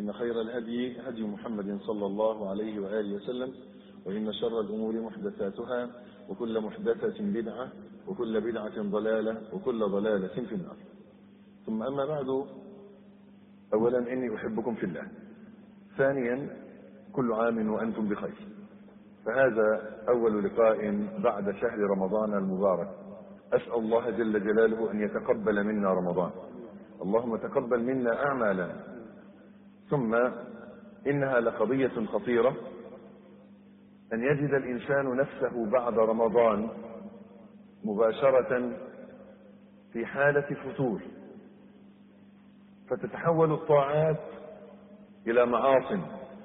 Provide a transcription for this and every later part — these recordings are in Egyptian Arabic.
فإن خير الهدي هدي محمد صلى الله عليه وآله وسلم وإن شر الأمور محدثاتها وكل محدثة بدعة وكل بدعة ضلالة وكل ضلالة في النار ثم أما بعد أولا إني أحبكم في الله ثانيا كل عام وأنتم بخير فهذا أول لقاء بعد شهر رمضان المبارك أسأل الله جل جلاله أن يتقبل منا رمضان اللهم تقبل منا أعمالنا ثم إنها لقضية خطيرة أن يجد الإنسان نفسه بعد رمضان مباشرة في حالة فتور فتتحول الطاعات إلى معاصٍ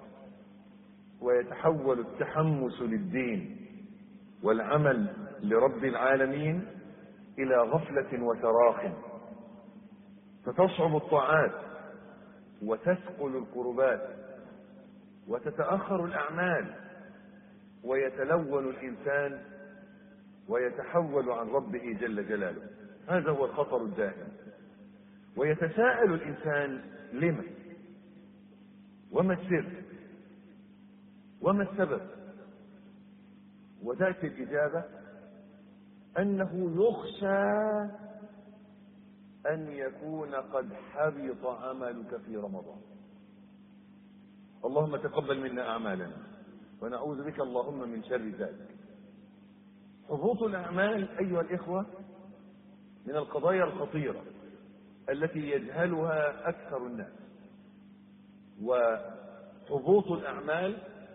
ويتحول التحمس للدين والعمل لرب العالمين إلى غفلة وتراخ فتصعب الطاعات وتثقل القربات وتتأخر الأعمال ويتلون الإنسان ويتحول عن ربه جل جلاله هذا هو الخطر الدائم ويتساءل الإنسان لما وما السر وما السبب وتأتي الإجابة أنه يخشى أن يكون قد حبط عملك في رمضان اللهم تقبل منا أعمالنا ونعوذ بك اللهم من شر ذلك حبوط الأعمال أيها الإخوة من القضايا الخطيرة التي يجهلها أكثر الناس وحبوط الأعمال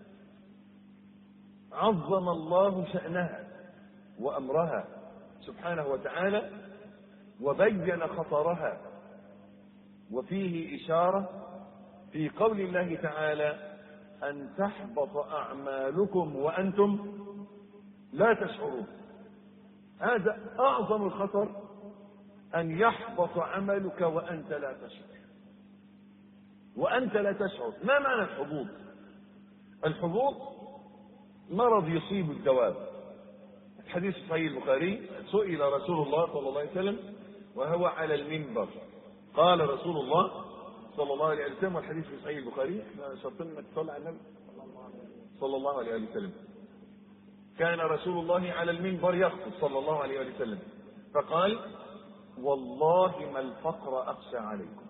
عظم الله شأنها وأمرها سبحانه وتعالى وبين خطرها وفيه إشارة في قول الله تعالى أن تحبط أعمالكم وأنتم لا تشعرون هذا أعظم الخطر أن يحبط عملك وأنت لا تشعر وأنت لا تشعر ما معنى الحبوط الحبوط مرض يصيب الدواب حديث صحيح البخاري سئل رسول الله صلى الله عليه وسلم وهو على المنبر قال رسول الله صلى الله عليه وسلم والحديث في صحيح البخاري احنا شرطنا انك تصلي على النبي صلى الله عليه وسلم كان رسول الله على المنبر يخطب صلى الله عليه وسلم فقال والله ما الفقر اخشى عليكم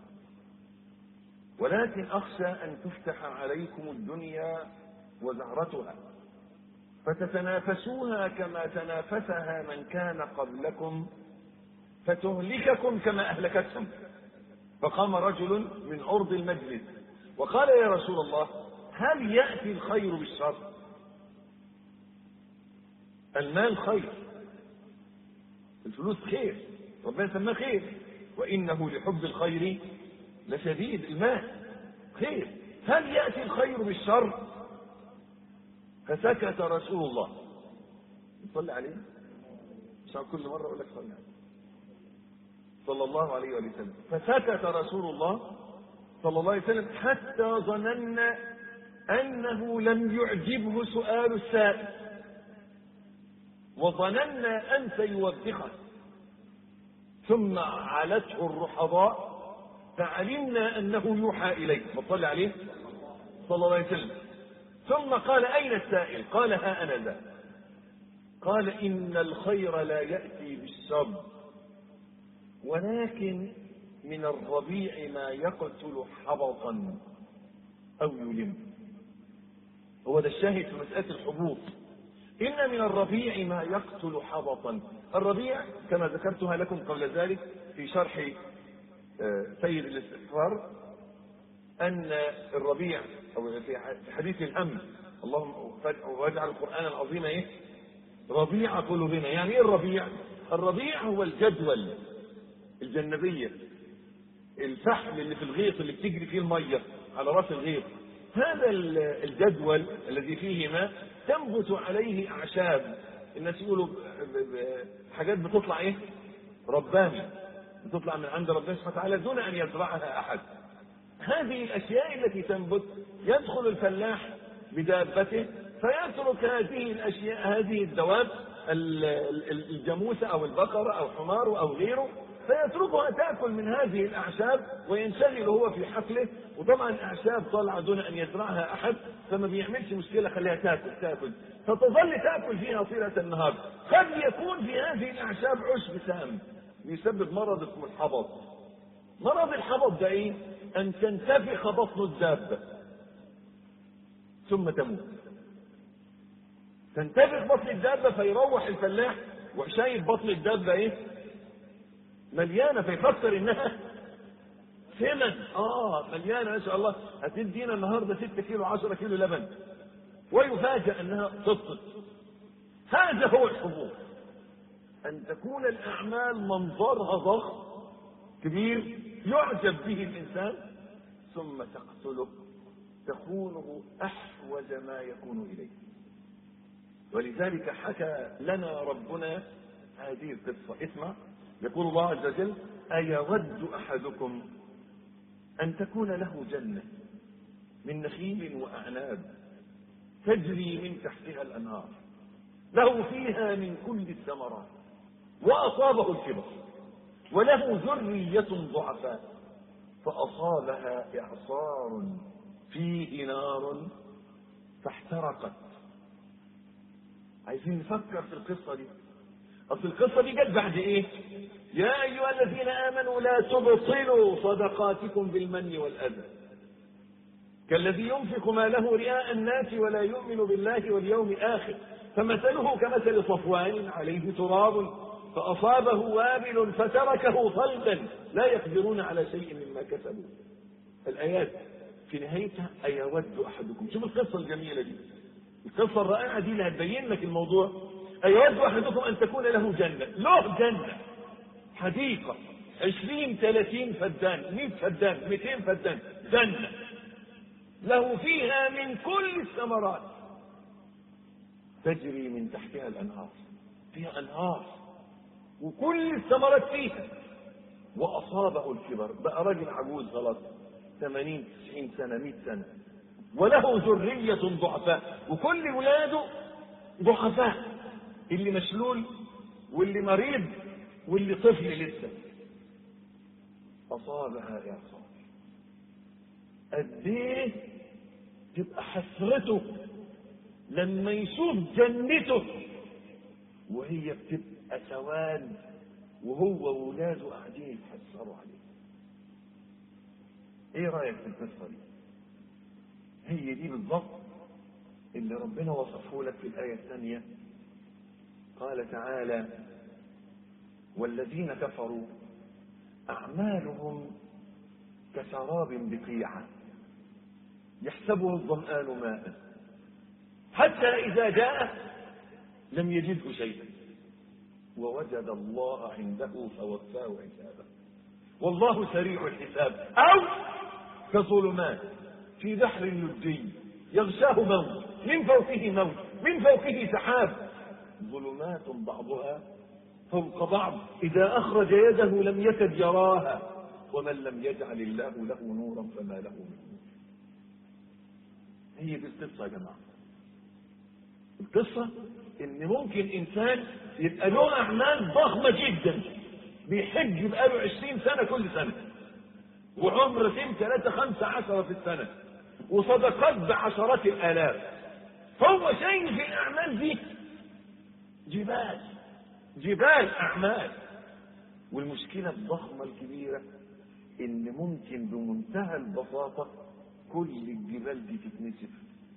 ولكن اخشى ان تفتح عليكم الدنيا وزهرتها فتتنافسوها كما تنافسها من كان قبلكم فتهلككم كما اهلكتهم فقام رجل من عرض المجلس وقال يا رسول الله هل ياتي الخير بالشر المال خير الفلوس خير ربنا سماه خير وانه لحب الخير لشديد المال خير هل ياتي الخير بالشر فسكت رسول الله صلى عليه مش كل مره اقول لك صلى عليه صلى الله عليه وسلم فسكت رسول الله صلى الله عليه وسلم حتى ظننا انه لم يعجبه سؤال السائل وظننا ان سيوبخه ثم علته الرحضاء فعلمنا انه يوحى اليه فصلى عليه صلى الله عليه وسلم ثم قال اين السائل قال ها انا ذا قال ان الخير لا ياتي بالشر ولكن من الربيع ما يقتل حبطا او يلم هو ده الشاهد في مساله الحبوط ان من الربيع ما يقتل حبطا الربيع كما ذكرتها لكم قبل ذلك في شرح سيد الاستغفار ان الربيع او في حديث الهم اللهم واجعل القران العظيم ايه ربيع قلوبنا يعني ايه الربيع الربيع هو الجدول الجنبيه الفحم اللي في الغيط اللي بتجري فيه الميه على راس الغيط هذا الجدول الذي فيه ماء تنبت عليه اعشاب الناس يقولوا حاجات بتطلع ايه رباني بتطلع من عند ربنا سبحانه وتعالى دون ان يزرعها احد هذه الاشياء التي تنبت يدخل الفلاح بدابته فيترك هذه الاشياء هذه الدواب الجاموسه او البقره او حمار او غيره فيتركها تاكل من هذه الاعشاب وينشغل هو في حقله وطبعا الاعشاب طالعه دون ان يزرعها احد فما بيعملش مشكله خليها تاكل تاكل فتظل تاكل فيها طيله النهار قد يكون في هذه الاعشاب عشب سام يسبب مرض اسمه الحبط مرض الحبط ده ايه؟ ان تنتفخ بطن الدابه ثم تموت تنتفخ بطن الدابه فيروح الفلاح وشايف بطن الدابه ايه؟ مليانه فيفكر انها ثمن اه مليانه ما شاء الله هتدينا النهارده 6 كيلو 10 كيلو لبن ويفاجأ انها تسقط هذا هو الحبوط ان تكون الاعمال منظرها ضخم كبير يعجب به الانسان ثم تقتله تخونه احوج ما يكون اليه ولذلك حكى لنا ربنا هذه القصه اسمع يقول الله عز وجل أيود أحدكم أن تكون له جنة من نخيل وأعناب تجري من تحتها الأنهار له فيها من كل الثمرات وأصابه الكبر وله ذرية ضعفاء فأصابها إعصار فيه نار فاحترقت عايزين نفكر في القصة دي اصل القصه دي جت بعد ايه يا ايها الذين امنوا لا تبطلوا صدقاتكم بالمن والاذى كالذي ينفق ماله رئاء الناس ولا يؤمن بالله واليوم الاخر فمثله كمثل صفوان عليه تراب فاصابه وابل فتركه صلبا لا يقدرون على شيء مما كسبوا الايات في نهايتها ايود احدكم شوف القصه الجميله دي القصه الرائعه دي اللي هتبين لك الموضوع أيود أحدكم أن تكون له جنة له جنة حديقة عشرين ثلاثين فدان مئة فدان مئتين فدان جنة له فيها من كل الثمرات تجري من تحتها الأنهار فيها أنهار وكل الثمرات فيها وأصابه الكبر بقى راجل عجوز خلاص ثمانين تسعين سنة مئة سنة وله ذرية ضعفاء وكل ولاده ضعفاء اللي مشلول واللي مريض واللي طفل لسه أصابها إعصار قد إيه تبقى حسرته لما يشوف جنته وهي بتبقى سواد وهو وولاده قاعدين يتحسروا عليه ايه رايك في القصه دي هي دي بالضبط اللي ربنا وصفه لك في الايه الثانيه قال تعالى والذين كفروا أعمالهم كسراب بقيعة يحسبه الظمآن ماء حتى إذا جاء لم يجده شيئا ووجد الله عنده فوفاه حسابه والله سريع الحساب أو كظلمات في بحر لجي يغشاه موت من فوقه موت من فوقه سحاب ظلمات بعضها فوق بعض إذا أخرج يده لم يكد يراها ومن لم يجعل الله له نورا فما له من نور هي دي القصة يا جماعة القصة إن ممكن إنسان يبقى له أعمال ضخمة جدا بيحج بقاله عشرين سنة كل سنة وعمرتين ثلاثة خمسة عشرة في السنة وصدقات بعشرات الآلاف فهو شايف الأعمال دي جبال جبال أعمال والمشكلة الضخمة الكبيرة إن ممكن بمنتهى البساطة كل الجبال دي تتنسف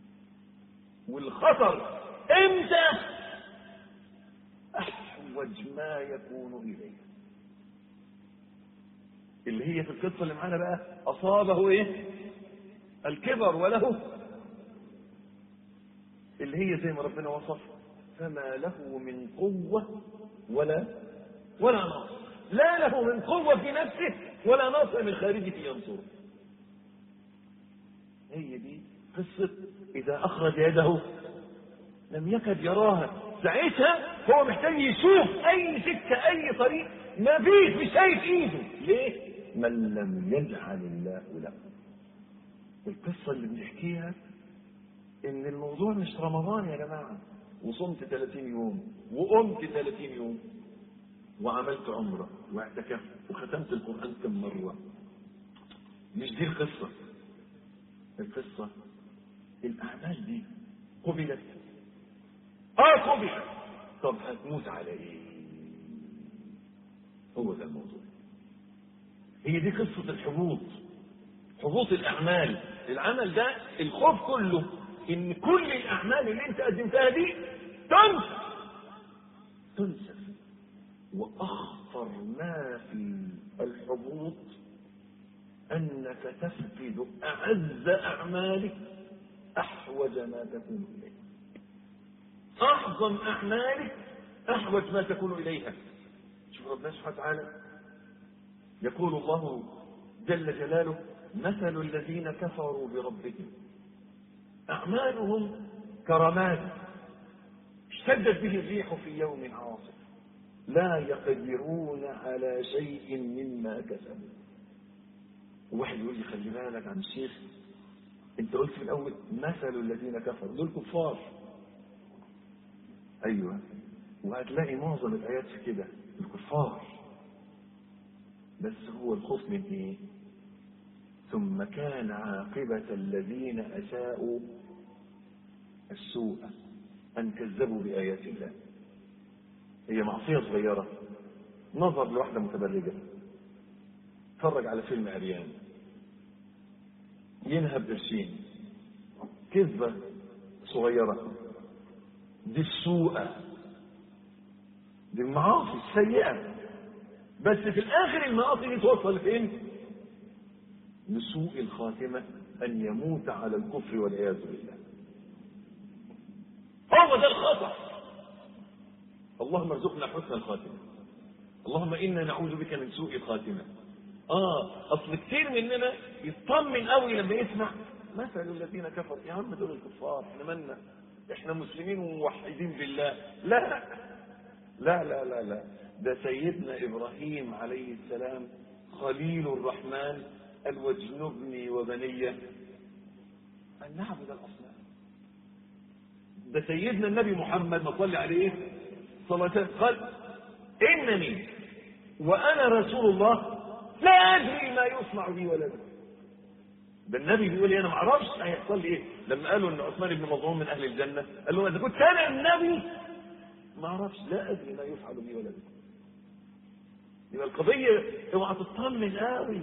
والخطر إمتى؟ أحوج ما يكون إليه اللي هي في القصة اللي معانا بقى أصابه إيه؟ الكبر وله اللي هي زي ما ربنا وصف فما له من قوة ولا ولا ناصر لا له من قوة في نفسه ولا ناصر من خارجه ينصره هي دي قصة إذا أخرج يده لم يكد يراها ساعتها هو محتاج يشوف أي سكة أي طريق ما فيش مش شايف إيده ليه؟ من لم يجعل الله له القصة اللي بنحكيها إن الموضوع مش رمضان يا جماعة وصمت 30 يوم وقمت 30 يوم وعملت عمرة واعتكفت وختمت القرآن كم مرة مش دي القصة القصة الأعمال دي قبلت اه قبلت طب هتموت على ايه هو ده الموضوع هي دي قصة الحبوط حبوط الأعمال العمل ده الخوف كله إن كل الأعمال اللي أنت قدمتها دي تنسى تنسى وأخطر ما في الحبوط أنك تفقد أعز أعمالك أحوج ما تكون إليه أعظم أعمالك أحوج ما تكون إليها شوف ربنا سبحانه وتعالى يقول الله جل جلاله مثل الذين كفروا بربهم أعمالهم كرماد اشتدت به الريح في يوم عاصف لا يقدرون على شيء مما كسبوا واحد يقول لي خلي بالك عن الشيخ انت قلت في الاول مثل الذين كفروا دول كفار ايوه وهتلاقي معظم الايات في كده الكفار بس هو الخوف من ايه ثم كان عاقبة الذين أساءوا السوء أن كذبوا بآيات الله هي معصية صغيرة نظر لواحدة متبرجة اتفرج على فيلم عريان ينهب قرشين كذبة صغيرة دي السوء دي المعاصي السيئة بس في الآخر المعاصي دي توصل فين؟ لسوء الخاتمة أن يموت على الكفر والعياذ بالله هو ده الخطأ اللهم ارزقنا حسن الخاتمة اللهم إنا نعوذ بك من سوء الخاتمة آه أصل كتير مننا يطمن قوي لما يسمع مثل الذين كفروا يا عم دول الكفار احنا مالنا احنا مسلمين وموحدين بالله لا لا لا لا لا ده سيدنا إبراهيم عليه السلام خليل الرحمن قال واجنبني وبني أن نعبد الأصنام ده سيدنا النبي محمد ما صلى عليه صلى الله عليه وسلم قال إنني وأنا رسول الله لا أدري ما يصنع بي ولا بي ده النبي بيقول لي أنا ما أعرفش هيحصل لي إيه لما قالوا إن عثمان بن مظعون من أهل الجنة قال له إذا كنت أنا النبي ما أعرفش لا أدري ما يفعل بي ولا بي يبقى القضية اوعى تطمن قوي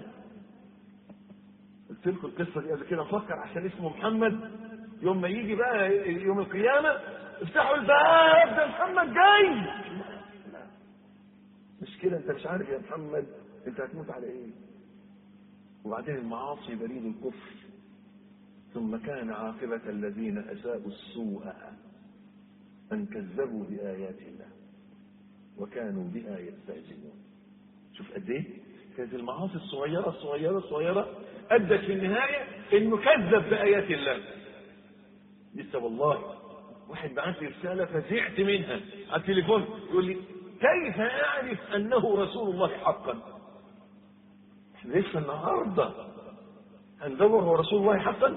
قلت لكم القصه دي قبل كده افكر عشان اسمه محمد يوم ما يجي بقى يوم القيامه افتحوا الباب ده محمد جاي لا مش كده انت مش عارف يا محمد انت هتموت على ايه وبعدين المعاصي بريد الكفر ثم كان عاقبة الذين أساءوا السوء أن كذبوا بآيات الله وكانوا بها يستهزئون شوف قد ايه كانت المعاصي الصغيرة الصغيرة الصغيرة أدت في النهاية إنه كذب بآيات الله لسه والله واحد بعت لي رسالة فزعت منها على التليفون يقول لي كيف أعرف أنه رسول الله حقا احنا لسه النهاردة هندور هو رسول الله حقا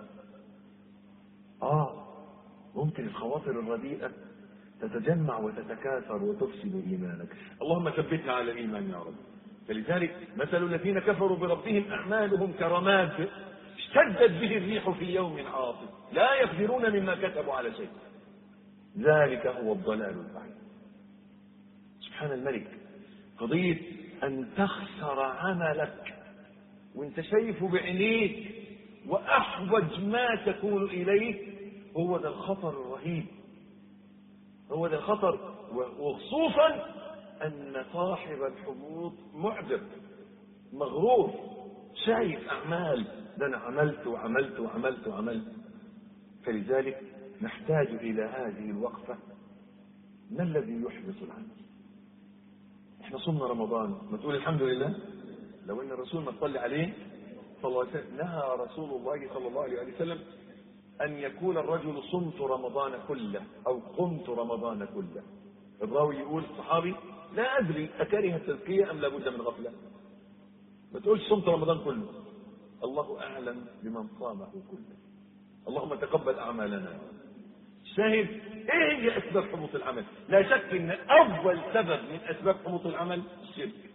آه ممكن الخواطر الرديئة تتجمع وتتكاثر وتفسد إيمانك اللهم ثبتنا على الإيمان يا رب فلذلك مثل الذين كفروا بربهم أعمالهم كرماد اشتدت به الريح في يوم عاصف لا يقدرون مما كتبوا على شيء ذلك هو الضلال البعيد سبحان الملك قضية أن تخسر عملك وانت شايفه بعينيك وأحوج ما تكون إليه هو ده الخطر الرهيب هو ده الخطر وخصوصا أن صاحب الحبوط معجب مغرور شايف أعمال ده أنا عملت وعملت وعملت وعملت فلذلك نحتاج إلى هذه الوقفة ما الذي يحبط العمل احنا صمنا رمضان ما تقول الحمد لله لو ان الرسول ما صلي عليه صلى الله عليه وسلم نهى رسول الله صلى الله عليه وسلم ان يكون الرجل صمت رمضان كله او قمت رمضان كله الراوي يقول الصحابي لا ادري اكره التزكيه ام لابد من غفله ما تقولش صمت رمضان كله الله اعلم بمن صامه كله اللهم تقبل اعمالنا الشاهد ايه هي اسباب حبوط العمل لا شك ان اول سبب من اسباب حبوط العمل الشرك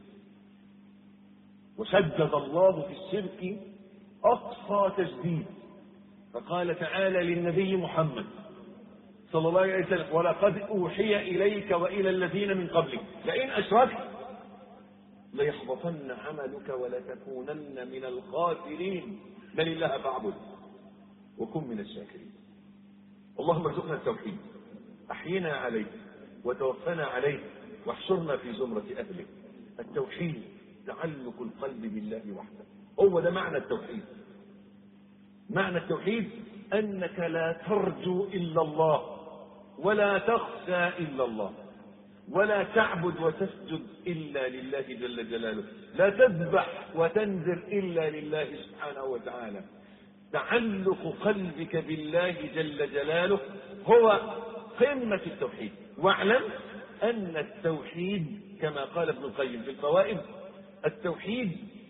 وشدد الله في الشرك اقصى تشديد فقال تعالى للنبي محمد صلى الله عليه وسلم ولقد اوحي اليك والى الذين من قبلك لئن اشركت ليحبطن عملك ولتكونن من الخاسرين بل الله فاعبد وكن من الشاكرين اللهم ارزقنا التوحيد احينا عليه وتوفنا عليه واحشرنا في زمرة اهله التوحيد تعلق القلب بالله وحده هو ده معنى التوحيد معنى التوحيد انك لا ترجو الا الله ولا تخشى الا الله ولا تعبد وتسجد الا لله جل جلاله لا تذبح وتنذر الا لله سبحانه وتعالى تعلق قلبك بالله جل جلاله هو قمة التوحيد واعلم أن التوحيد كما قال ابن القيم في الفوائد التوحيد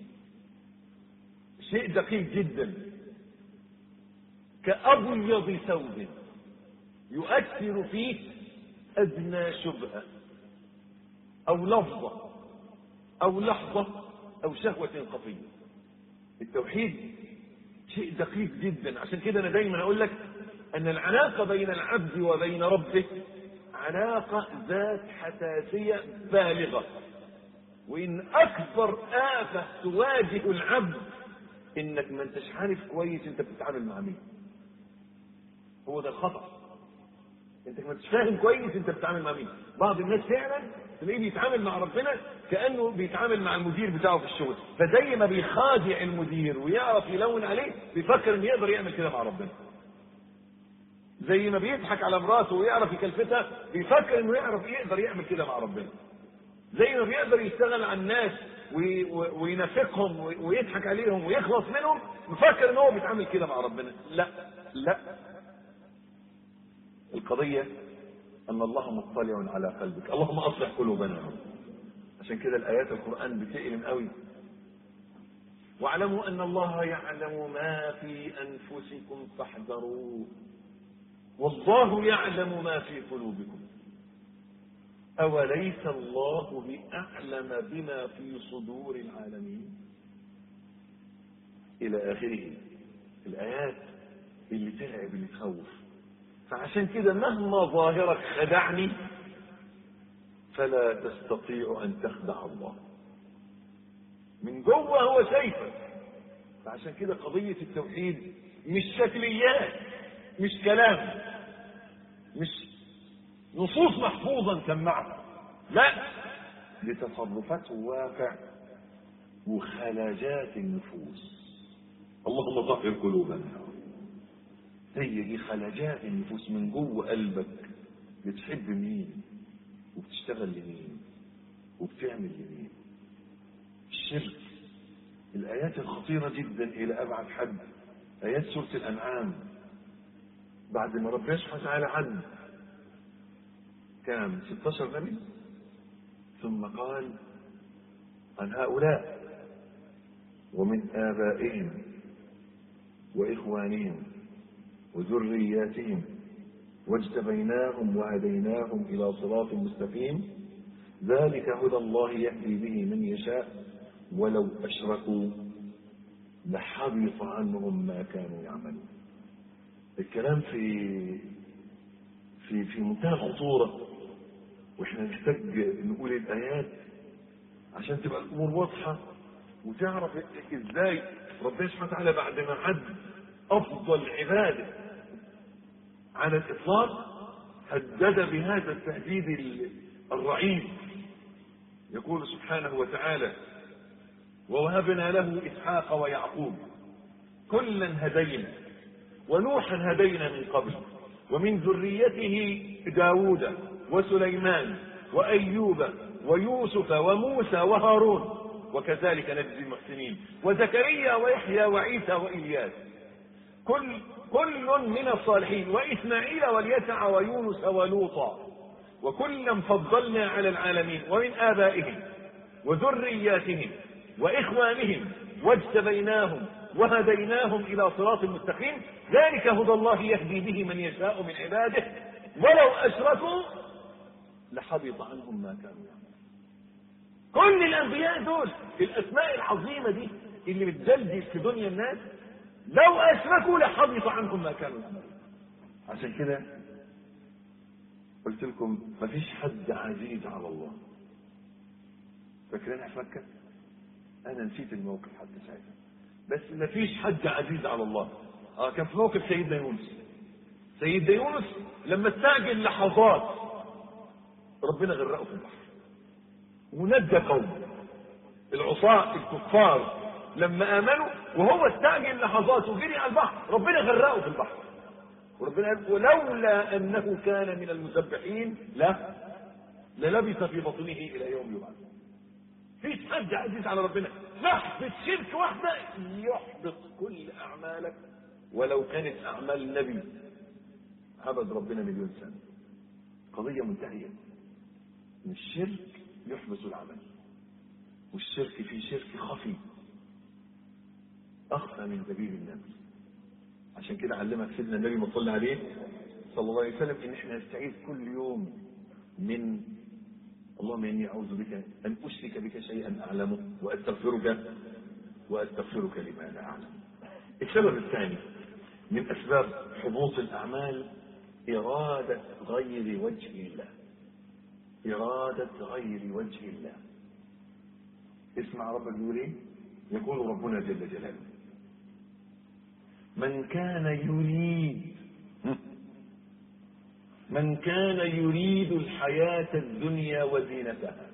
شيء دقيق جدا كأبيض ثوب يؤثر فيه أدنى شبهة أو لفظة أو لحظة أو شهوة خفية التوحيد شيء دقيق جدا عشان كده أنا دايما أقول لك أن العلاقة بين العبد وبين ربه علاقة ذات حساسية بالغة وإن أكبر آفة تواجه العبد إنك ما أنتش عارف كويس أنت بتتعامل مع مين هو ده الخطأ انت ما انتش فاهم كويس انت بتتعامل مع مين بعض الناس فعلا تلاقيه بيتعامل مع ربنا كانه بيتعامل مع المدير بتاعه في الشغل فزي ما بيخادع المدير ويعرف يلون عليه بيفكر انه يقدر يعمل كده مع ربنا زي ما بيضحك على مراته ويعرف يكلفتها بيفكر انه يعرف يقدر يعمل كده مع ربنا زي ما بيقدر يشتغل على الناس وي- وي- وينافقهم وي- ويضحك عليهم ويخلص منهم مفكر ان هو بيتعامل كده مع ربنا لا لا القضية أن الله مطلع على قلبك اللهم أصلح قلوبنا عشان كده الآيات القرآن بتألم قوي واعلموا أن الله يعلم ما في أنفسكم فاحذروه والله يعلم ما في قلوبكم أوليس الله بأعلم بما في صدور العالمين إلى آخره الآيات اللي ترعب اللي تخوف فعشان كده مهما ظاهرك خدعني فلا تستطيع ان تخدع الله من جوه هو شايفك فعشان كده قضية التوحيد مش شكليات مش كلام مش نصوص محفوظة نسمعها لا دي تصرفات واقع وخلاجات النفوس اللهم طهر قلوبنا هي دي خلجات النفوس من جوه قلبك بتحب مين وبتشتغل لمين وبتعمل لمين الشرك الآيات الخطيرة جدا إلى أبعد حد آيات سورة الأنعام بعد ما ربنا سبحانه وتعالى عد كام 16 نبي ثم قال عن هؤلاء ومن آبائهم وإخوانهم وذرياتهم واجتبيناهم وهديناهم إلى صراط مستقيم ذلك هدى الله يهدي به من يشاء ولو أشركوا لحبط عنهم ما كانوا يعملون الكلام في في في منتهى الخطورة واحنا نحتاج نقول الآيات عشان تبقى الأمور واضحة وتعرف ازاي ربنا سبحانه وتعالى بعد ما عد أفضل عبادة على الإطلاق هدد بهذا التهديد الرعيب يقول سبحانه وتعالى ووهبنا له إسحاق ويعقوب كلا هدينا ونوحا هدينا من قبل ومن ذريته داود وسليمان وأيوب ويوسف وموسى وهارون وكذلك نجزي المحسنين وزكريا ويحيى وعيسى وإلياس كل كل من الصالحين وإسماعيل واليسع ويونس ولوطا وكلا فضلنا على العالمين ومن آبائهم وذرياتهم وإخوانهم واجتبيناهم وهديناهم إلى صراط مستقيم ذلك هدى الله يهدي به من يشاء من عباده ولو أشركوا لحبط عنهم ما كانوا يعملون كل الأنبياء دول الأسماء العظيمة دي اللي بتجلجل في دنيا الناس لو أشركوا لحبط عنهم ما كانوا يعملون عشان كده قلت لكم مفيش حد عزيز على الله فاكرين في مكة انا نسيت الموقف حتى ساعتها بس مفيش حد عزيز على الله اه كان في موقف سيدنا يونس سيدنا يونس لما استعجل لحظات ربنا غرقه في البحر ونجى قومه العصاة الكفار لما امنوا وهو استعجل لحظات وجري على البحر ربنا غرقه في البحر وربنا قال ولولا انه كان من المسبحين لا للبث في بطنه الى يوم يبعث فيش حد عزيز على ربنا لحظة شرك واحدة يحبط كل أعمالك ولو كانت أعمال نبي عبد ربنا مليون سنة قضية منتهية إن الشرك يحبط العمل والشرك في شرك خفي أخفى من دبيب النمل عشان كده علمك سيدنا النبي ما صلى عليه صلى الله عليه وسلم إن إحنا نستعيذ كل يوم من اللهم إني أعوذ بك أن أشرك بك شيئا أعلمه وأستغفرك وأستغفرك لما لا أعلم السبب الثاني من أسباب حبوط الأعمال إرادة غير وجه الله إرادة غير وجه الله اسمع ربك يقول إيه يقول ربنا جل جلاله من كان يريد من كان يريد الحياة الدنيا وزينتها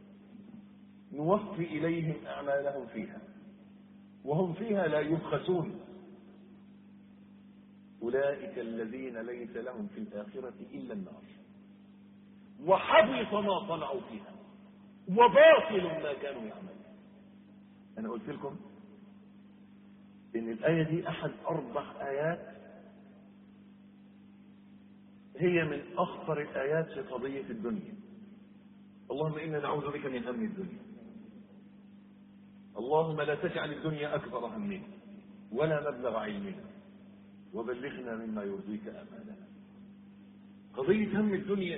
نوفي إليهم أعمالهم فيها وهم فيها لا يبخسون أولئك الذين ليس لهم في الآخرة إلا النار وحبط ما صنعوا فيها وباطل ما كانوا يعملون أنا قلت لكم إن الآية دي أحد أربع آيات هي من أخطر الآيات في قضية الدنيا اللهم إنا نعوذ بك من هم الدنيا اللهم لا تجعل الدنيا أكبر همنا ولا مبلغ علمنا وبلغنا مما يرضيك أماننا قضية هم الدنيا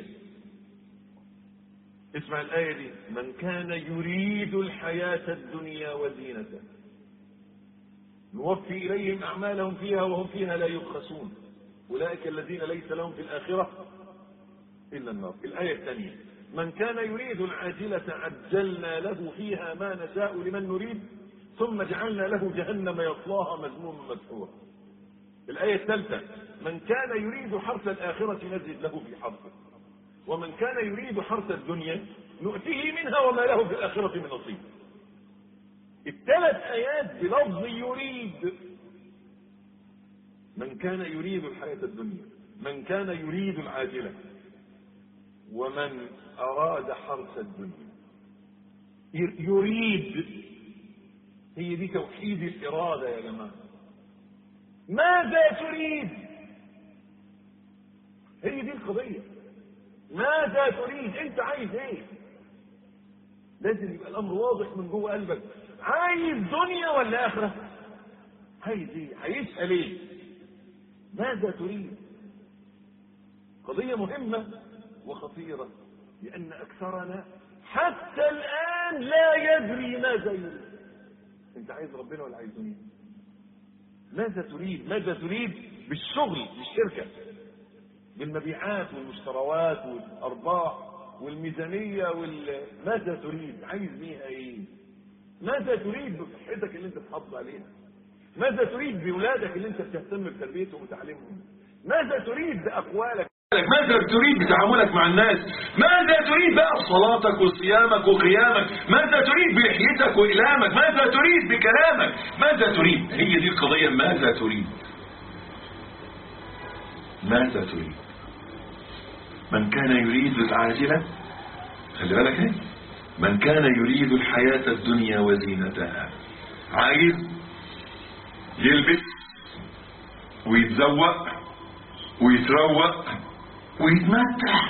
اسمع الآية دي من كان يريد الحياة الدنيا وزينتها نوفي إليهم أعمالهم فيها وهم فيها لا يبخسون أولئك الذين ليس لهم في الآخرة إلا النار الآية الثانية من كان يريد العاجلة عجلنا له فيها ما نشاء لمن نريد ثم جعلنا له جهنم يصلاها مذموما مدحورا الآية الثالثة من كان يريد حرث الآخرة نزد له في حرثه ومن كان يريد حرث الدنيا نؤتيه منها وما له في الآخرة من نصيب الثلاث آيات بلفظ يريد من كان يريد الحياة الدنيا من كان يريد العاجلة ومن أراد حرث الدنيا يريد هي دي توحيد الإرادة يا جماعة ماذا تريد هي دي القضية ماذا تريد انت عايز ايه لازم يبقى الامر واضح من جوه قلبك عايز دنيا ولا اخره عايز ايه هيسال ايه ماذا تريد قضية مهمة وخطيرة لأن أكثرنا حتى الآن لا يدري ماذا يريد أنت عايز ربنا ولا عايز دنيا ماذا تريد ماذا تريد بالشغل بالشركة بالمبيعات والمشتروات والأرباح والميزانية وال... ماذا تريد عايز بيها ايه ماذا تريد بصحتك اللي انت تحافظ عليها ماذا تريد بولادك اللي انت بتهتم بتربيتهم وتعليمهم ماذا تريد باقوالك ماذا تريد بتعاملك مع الناس ماذا تريد بقى بصلاتك وصيامك وقيامك ماذا تريد بلحيتك وإلامك ماذا تريد بكلامك ماذا تريد هي دي القضية ماذا تريد ماذا تريد من كان يريد العاجلة خلي بالك ايه من كان يريد الحياة الدنيا وزينتها عايز يلبس ويتزوق ويتروق ويتمتع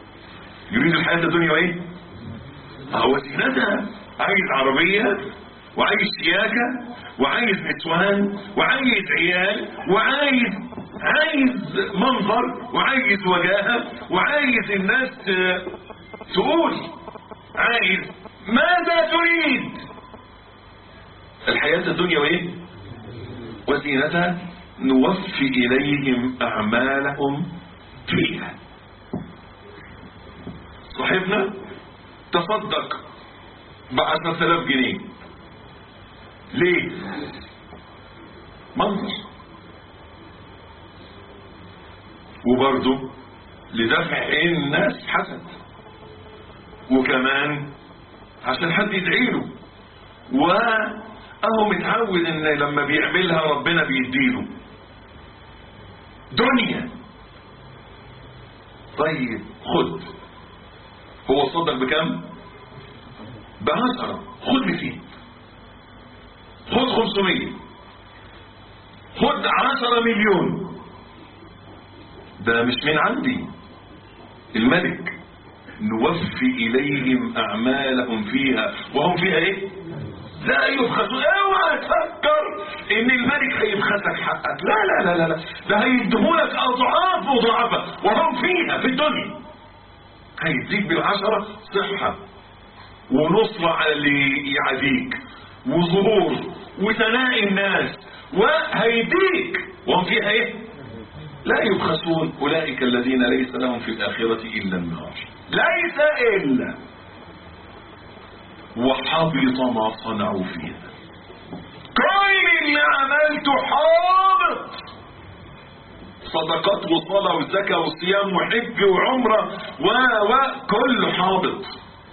يريد الحياة الدنيا وايه هو زينتها عايز عربية وعايز شياكة وعايز نسوان وعايز عيال وعايز عايز منظر وعايز وجاهة وعايز الناس ت- تقول عايز ماذا تريد الحياة الدنيا وايه وزينتها نوفي إليهم أعمالهم فيها صاحبنا تصدق بعشرة آلاف جنيه ليه منظر وبرضه لدفع الناس حسد وكمان عشان حد يدعي له واهو متعود ان لما بيعملها ربنا بيديله دنيا طيب خد هو صدق بكم بعشرة خد بفيه خد خمسمية خد عشرة مليون ده مش من عندي الملك نوفي إليهم أعمالهم فيها وهم فيها إيه لا يبخسوا اوعى تفكر ان الملك هيبخسك حقك لا لا لا لا لا ده هيديهولك اضعاف مضاعفه وهم فيها في الدنيا هيديك بالعشره صحه ونصرة على اللي يعاديك وظهور وثناء الناس وهيديك وهم فيها ايه لا يبخسون اولئك الذين ليس لهم في الاخره الا النار ليس الا وحبط ما صنعوا فيها كل اللي عملته حابط صدقات وصلاة وزكاة وصيام وحج وعمرة و و كله حابط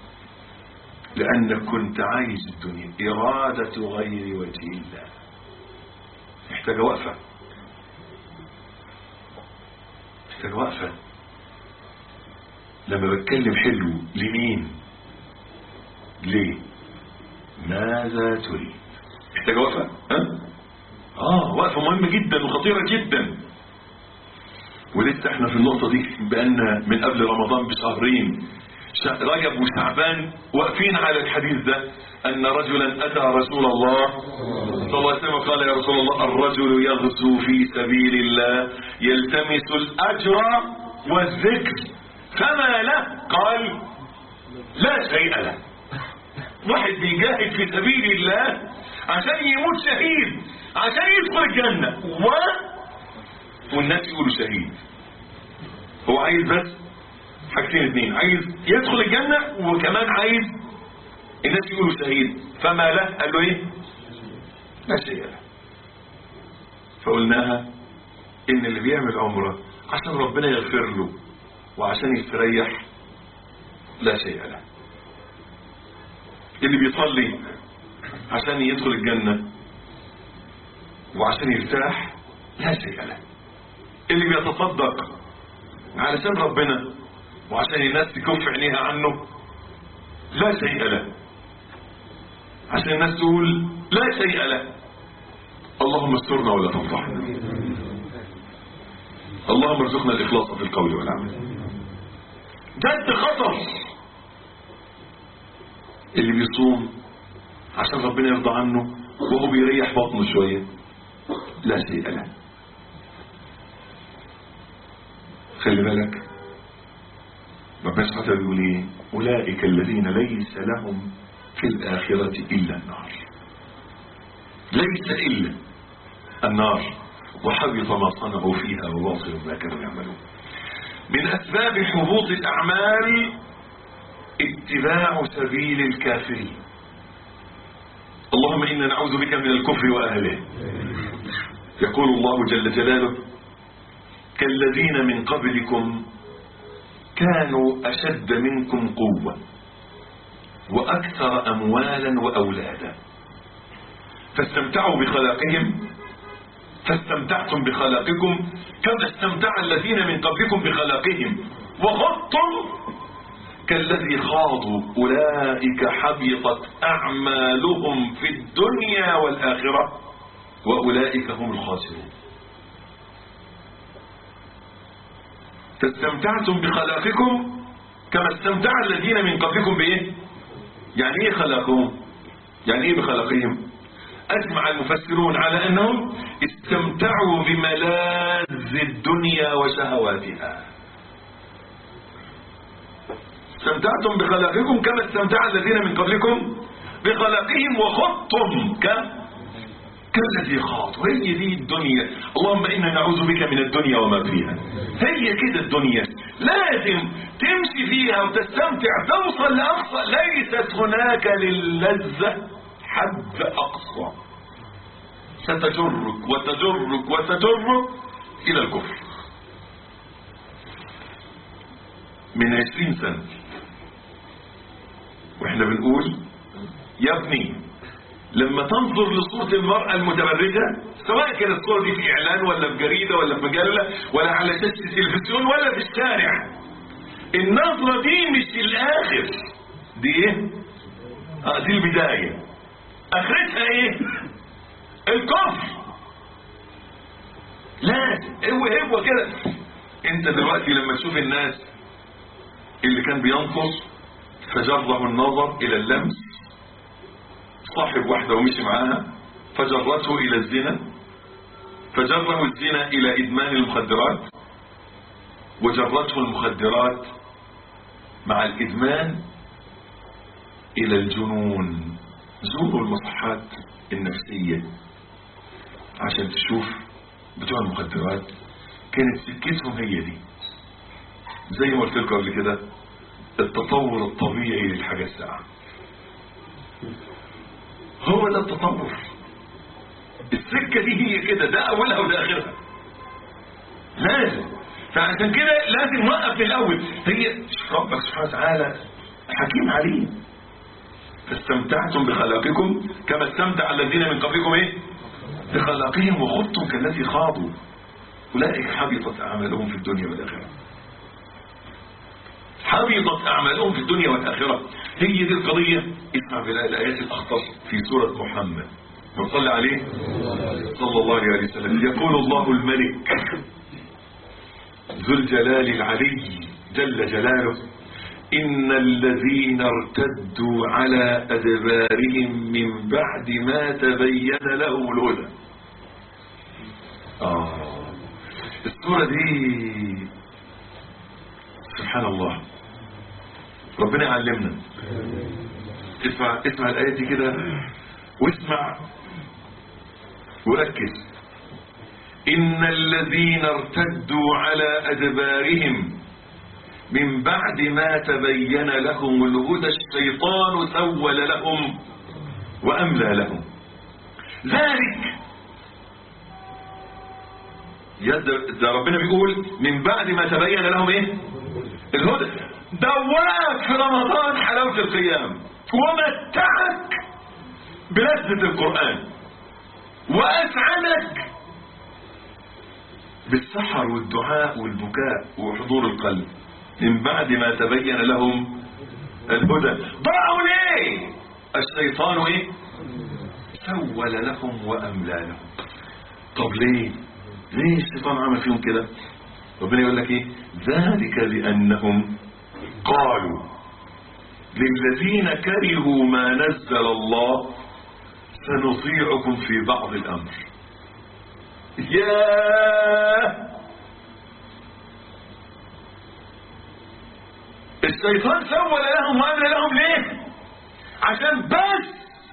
لأنك كنت عايز الدنيا إرادة غير وجه الله محتاجة وقفة محتاجة وقفة لما بتكلم حلو لمين ليه ماذا تريد محتاجة وقفة ها؟ اه وقفة مهمة جدا وخطيرة جدا ولسه احنا في النقطة دي بقالنا من قبل رمضان بشهرين ش- رجب وشعبان واقفين على الحديث ده أن رجلا أتى رسول الله صلى الله عليه وسلم قال يا رسول الله الرجل يغزو في سبيل الله يلتمس الأجر والذكر فما له قال لا شيء له واحد بيجاهد في سبيل الله عشان يموت شهيد عشان يدخل الجنة و... والناس يقولوا شهيد هو عايز بس حاجتين اتنين عايز يدخل الجنة وكمان عايز الناس يقولوا شهيد فما له قال له ايه لا شيء له فقلناها ان اللي بيعمل عمره عشان ربنا يغفر له وعشان يستريح لا شيء له اللي بيصلي عشان يدخل الجنة وعشان يرتاح لا شيء له اللي بيتصدق علشان ربنا وعشان الناس تكف عينيها عنه لا شيء له عشان الناس تقول لا شيء له اللهم استرنا ولا تفضحنا اللهم ارزقنا الإخلاص في القول والعمل جد خطر اللي بيصوم عشان ربنا يرضى عنه وهو بيريح بطنه شوية لا شيء له خلي بالك ربنا سبحانه وتعالى بيقول ايه اولئك الذين ليس لهم في الاخره الا النار ليس الا النار وحبط ما صنعوا فيها وباطل ما كانوا يعملون من اسباب حبوط الاعمال اتباع سبيل الكافرين اللهم انا نعوذ بك من الكفر واهله يقول الله جل جلاله كالذين من قبلكم كانوا أشد منكم قوة وأكثر أموالا وأولادا فاستمتعوا بخلاقهم فاستمتعتم بخلاقكم كما استمتع الذين من قبلكم بخلاقهم وخضتم كالذي خاضوا أولئك حبطت أعمالهم في الدنيا والآخرة وأولئك هم الخاسرون فاستمتعتم بخلاقكم كما استمتع الذين من قبلكم بايه يعني ايه خلاقهم يعني ايه بخلقهم اجمع المفسرون على انهم استمتعوا بملاذ الدنيا وشهواتها استمتعتم بخلاقكم كما استمتع الذين من قبلكم بخلاقهم وخضتم ك كالذي خاض وهي دي الدنيا اللهم إنا نعوذ بك من الدنيا وما فيها هي كده الدنيا لازم تمشي فيها وتستمتع توصل لأقصى ليست هناك للذة حد أقصى ستجرك وتجرك وتجرك إلى الكفر من عشرين سنة واحنا بنقول يا ابني لما تنظر لصورة المرأة المتبرجة سواء كانت الصورة دي في إعلان ولا في جريدة ولا في مجلة ولا على شاشة التلفزيون ولا في الشارع النظرة دي مش الآخر دي ايه؟ اه دي البداية آخرتها ايه؟ الكفر لازم هو هو كده انت دلوقتي لما تشوف الناس اللي كان بينقص فجره النظر الى اللمس صاحب واحدة ومشي معاها فجرته الى الزنا فجره الزنا الى ادمان المخدرات وجرته المخدرات مع الادمان الى الجنون زوروا المصحات النفسية عشان تشوف بتوع المخدرات كانت سكتهم هي دي زي ما قلت لكم قبل كده التطور الطبيعي للحاجة الساعة هو ده التطور السكة دي هي كده ده أولها وده آخرها لازم فعشان كده لازم نوقف في الأول هي ربك سبحانه وتعالى حكيم عليم فاستمتعتم بخلاقكم كما استمتع الذين من قبلكم ايه بخلاقهم وخضتم كالذي خاضوا أولئك حبطت أعمالهم في الدنيا والآخرة حبطت أعمالهم في الدنيا والآخرة هي دي القضية اسمع بلا الآيات الأخطر في سورة محمد ونصلي عليه صلى الله عليه وسلم يقول الله الملك ذو الجلال العلي جل جلاله إن الذين ارتدوا على أدبارهم من بعد ما تبين لهم الهدى آه السورة دي سبحان الله ربنا يعلمنا اسمع اسمع الآية دي كده واسمع وركز إن الذين ارتدوا على أدبارهم من بعد ما تبين لهم الهدى الشيطان سول لهم وأملى لهم ذلك يد ده ربنا بيقول من بعد ما تبين لهم ايه الهدى دواك في رمضان حلاوة القيام ومتعك بلذة القرآن وأسعدك بالسحر والدعاء والبكاء وحضور القلب من بعد ما تبين لهم الهدى ضاعوا ليه الشيطان ايه سول لهم واملى لهم طب ليه ليه الشيطان عمل فيهم كده ربنا يقول لك ايه ذلك بانهم قالوا للذين كرهوا ما نزل الله سنطيعكم في بعض الامر ياه الشيطان سول لهم وامر لهم ليه عشان بس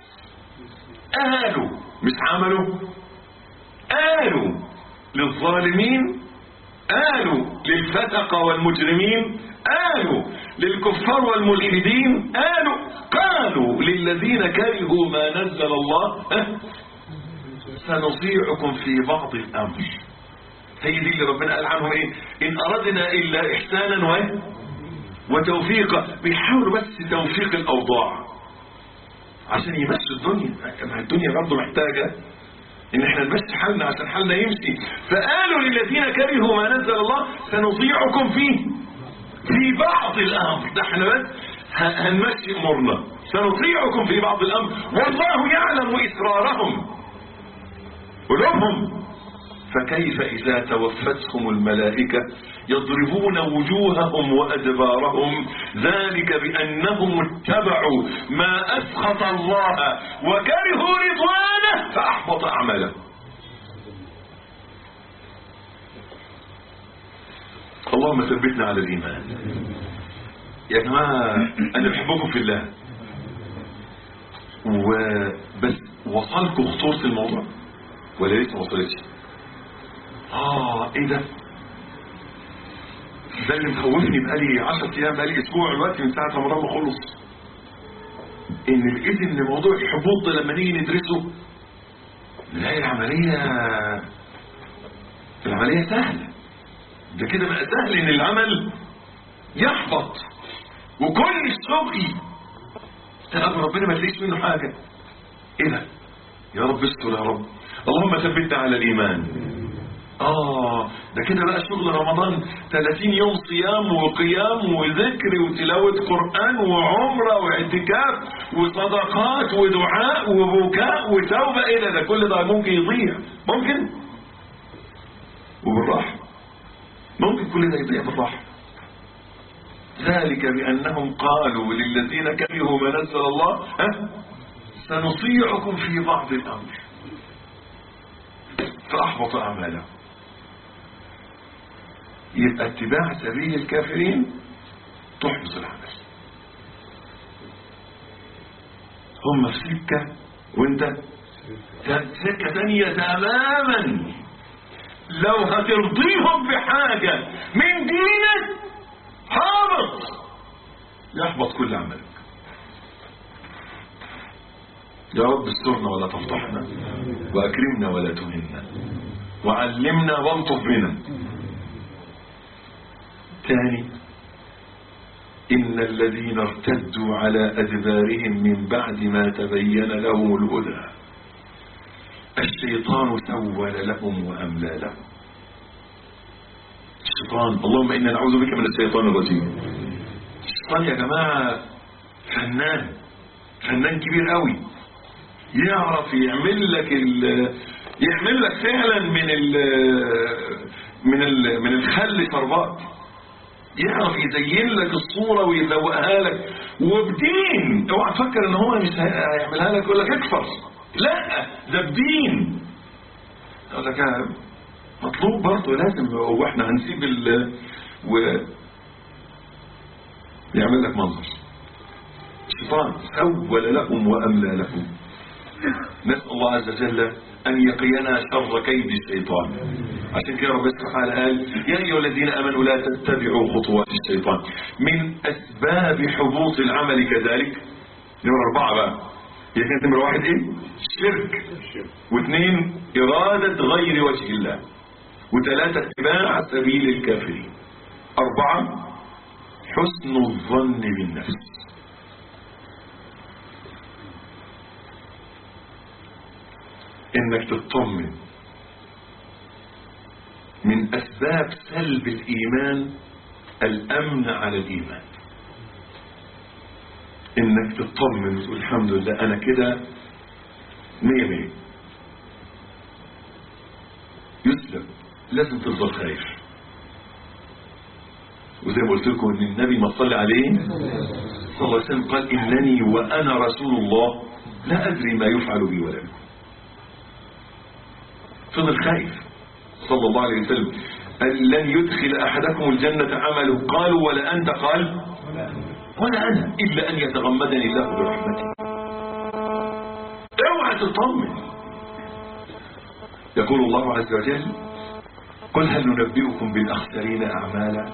قالوا مش عملوا قالوا للظالمين قالوا للفتقة والمجرمين قالوا للكفار والملحدين قالوا قالوا للذين كرهوا ما نزل الله ها؟ سنطيعكم في بعض الامر هي دي اللي ربنا قال عنهم ايه ان اردنا الا احسانا وايه وتوفيقا بيحاولوا بس توفيق الأوضاع عشان يمشوا الدنيا ما الدنيا برضه محتاجة ان احنا نمشي حالنا عشان حالنا يمشي فقالوا للذين كرهوا ما نزل الله سنطيعكم فيه في بعض الامر ده احنا بس هنمشي امورنا سنطيعكم في بعض الامر والله يعلم اسرارهم قلوبهم فكيف إذا توفتهم الملائكة يضربون وجوههم وأدبارهم ذلك بأنهم اتبعوا ما أسخط الله وكرهوا رضوانه فأحبط أعمالهم اللهم ثبتنا على الإيمان يا جماعة أنا بحبكم في الله وبس وصلكم خطورة الموضوع ولا لسه ما وصلتش اه ايه ده ده اللي مخوفني بقالي 10 ايام بقالي اسبوع دلوقتي من ساعه رمضان ما خلص ان لقيت ان موضوع الحبوط ده لما نيجي ندرسه نلاقي العمليه العمليه سهله ده كده بقى سهل ان العمل يحبط وكل الشغل تقابل ربنا ما تلاقيش منه حاجه ايه ده يا رب استر يا رب اللهم ثبتنا على الايمان اه ده كده بقى شغل رمضان 30 يوم صيام وقيام وذكر وتلاوة قرآن وعمرة واعتكاف وصدقات ودعاء وبكاء وتوبة ايه ده ده كل ده ممكن يضيع ممكن وبالراحة ممكن كل ده يضيع بالراحة ذلك بأنهم قالوا للذين كرهوا ما نزل الله ها سنطيعكم في بعض الأمر فأحبط أعمالهم يبقى اتباع سبيل الكافرين تحبط العمل هم في سكة وانت سكة ثانية تماما لو هترضيهم بحاجة من دينك هابط يحبط كل عملك يا رب استرنا ولا تفضحنا واكرمنا ولا تهنا وعلمنا والطف بنا ثاني إن الذين ارتدوا على أدبارهم من بعد ما تبين لهم الهدى الشيطان سول لهم وأملى لهم الشيطان اللهم إنا نعوذ بك من الشيطان الرجيم الشيطان يا جماعة فنان فنان كبير قوي يعرف يعمل لك ال يعمل لك فعلا من ال من ال من الخل شربات يعرف يزين لك الصورة ويزوقها لك وبدين اوعى تفكر ان هو مش هيعملها لك يقول لك اكفر لا ده بدين يقول لك مطلوب برضه لازم واحنا هنسيب ال و يعمل لك منظر الشيطان سول لهم واملى لهم نسال الله عز وجل أن يقينا شر كيد الشيطان عشان كده ربنا سبحانه قال يا أيها الذين آمنوا لا تتبعوا خطوات الشيطان من أسباب حبوط العمل كذلك نمرة أربعة بقى هي كانت نمرة واحد إيه؟ الشرك واثنين إرادة غير وجه الله وثلاثة اتباع سبيل الكافرين أربعة حسن الظن بالنفس انك تطمن من اسباب سلب الايمان الامن على الايمان انك تطمن وتقول الحمد لله انا كده مية مية يسلم لازم تفضل خايف وزي ما قلت لكم ان النبي ما صلى عليه صلى الله عليه وسلم قال انني وانا رسول الله لا ادري ما يفعل بي ولا بكم فضل خايف صلى الله عليه وسلم قال لن يدخل أحدكم الجنة عمله قالوا ولا أنت قال ولا أنا إلا أن يتغمدني الله برحمته اوعى تطمن يقول الله عز وجل قل هل ننبئكم بالأخسرين أعمالا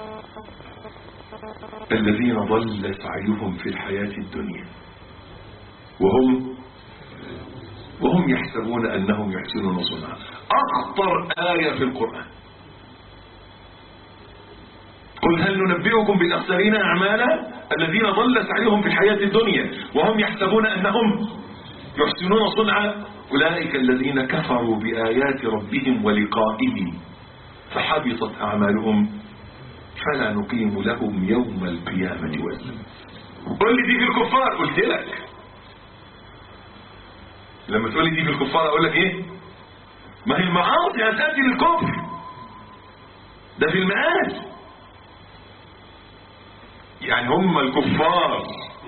الذين ضل سعيهم في الحياة الدنيا وهم وهم يحسبون أنهم يحسنون صنعا أخطر آية في القرآن قل هل ننبئكم بالأخسرين أعمالا الذين ضل سعيهم في الحياة الدنيا وهم يحسبون أنهم يحسنون صنعا أولئك الذين كفروا بآيات ربهم ولقائه فحبطت أعمالهم فلا نقيم لهم يوم القيامة وزنا قل لي دي في الكفار قلت لك لما تقول لي دي في الكفار اقول لك ايه ما هي المعاصي هتأتي للكفر ده في المآل يعني هم الكفار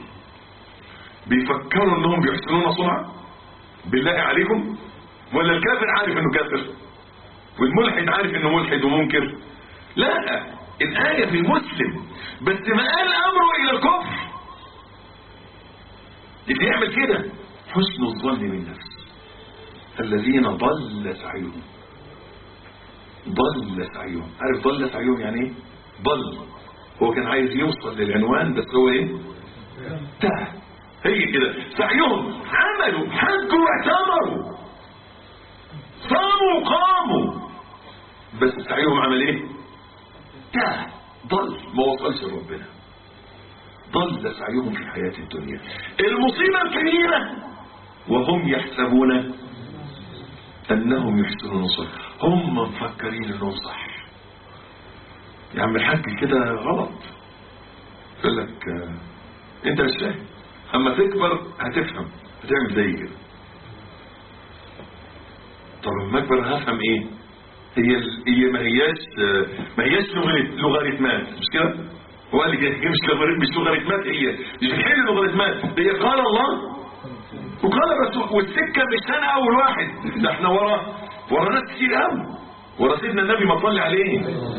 بيفكروا انهم بيحسنون صنعا بالله عليكم ولا الكافر عارف انه كافر والملحد عارف انه ملحد ومنكر لا الآية في المسلم بس ما قال أمره إلى الكفر اللي يعمل كده حسن الظن بالنفس الذين ضل سعيهم ضل سعيهم عارف ضل سعيهم يعني ايه ضل هو كان عايز يوصل للعنوان بس هو ايه تاه هي كده سعيهم عملوا حجوا واعتمروا صاموا وقاموا بس سعيهم عمل ايه تاه ضل ما وصلش لربنا ضل سعيهم في الحياة الدنيا المصيبة الكبيرة وهم يحسبون أنهم يحسنون صح هم مفكرين أنهم صح يا عم الحاج كده غلط يقول لك آه، انت مش فاهم اما تكبر هتفهم هتعمل زي كده طب لما اكبر هفهم ايه هي ال- هي ما هياش آه، ما هياش لغة- لوغاريتمات مش كده هو قال لي كده هي مش لوغاريت- مش لوغاريتمات هي مش بتحل لوغاريتمات هي قال الله وقال الرسول والسكه مش انا اول واحد ده احنا ورا ورا ناس كتير قوي ورا سيدنا النبي ما صلي عليه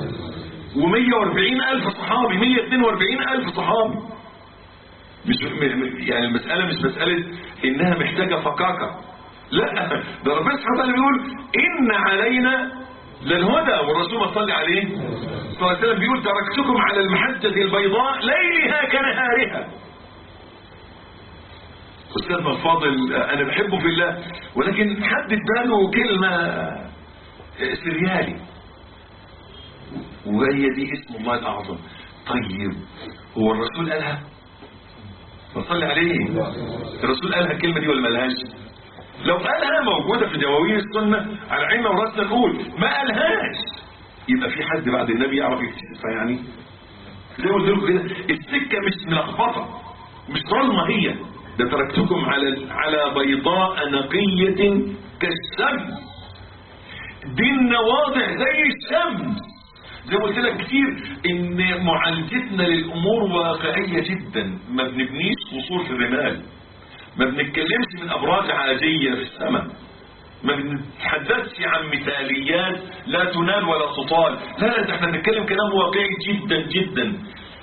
و140 ألف صحابي 142 ألف صحابي مش م- م- يعني المسألة مش مسألة إنها محتاجة فكاكة لا ده ربنا سبحانه وتعالى بيقول إن علينا للهدى والرسول صلى عليه صلى الله عليه وسلم بيقول تركتكم على المحجة البيضاء ليلها كنهارها أستاذنا الفاضل أنا بحبه في الله ولكن حد اداله كلمة سريالي وهي دي اسم الله الأعظم طيب هو الرسول قالها وصلي عليه الرسول قالها الكلمة دي ولا ما قالهاش لو قالها موجودة في دواوين السنة على عيننا وراسنا نقول ما قالهاش يبقى في حد بعد النبي يعرف يكتشفها يعني زي ما قلت لكم كده السكة مش ملخبطة مش ظلمة هي ده تركتكم على على بيضاء نقية كالشمس ديننا واضح زي الشمس زي ما قلت لك كتير ان معالجتنا للامور واقعيه جدا ما بنبنيش قصور في الرمال ما بنتكلمش من ابراج عاديه في السماء ما بنتحدثش عن مثاليات لا تنال ولا تطال لا لا ده احنا بنتكلم كلام واقعي جدا جدا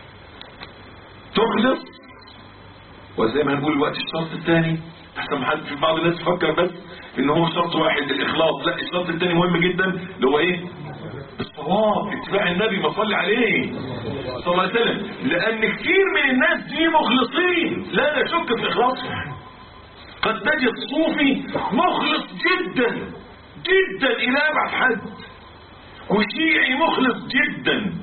تخلص وزي ما هنقول الوقت الشرط الثاني احسن ما حد في بعض الناس يفكر بس ان هو شرط واحد الاخلاص لا الشرط الثاني مهم جدا اللي هو ايه الصواب اتباع النبي ما صلي عليه صلى الله عليه وسلم لان كثير من الناس دي مخلصين لا نشك في اخلاصهم قد تجد صوفي مخلص جدا جدا الى ابعد حد وشيعي مخلص جدا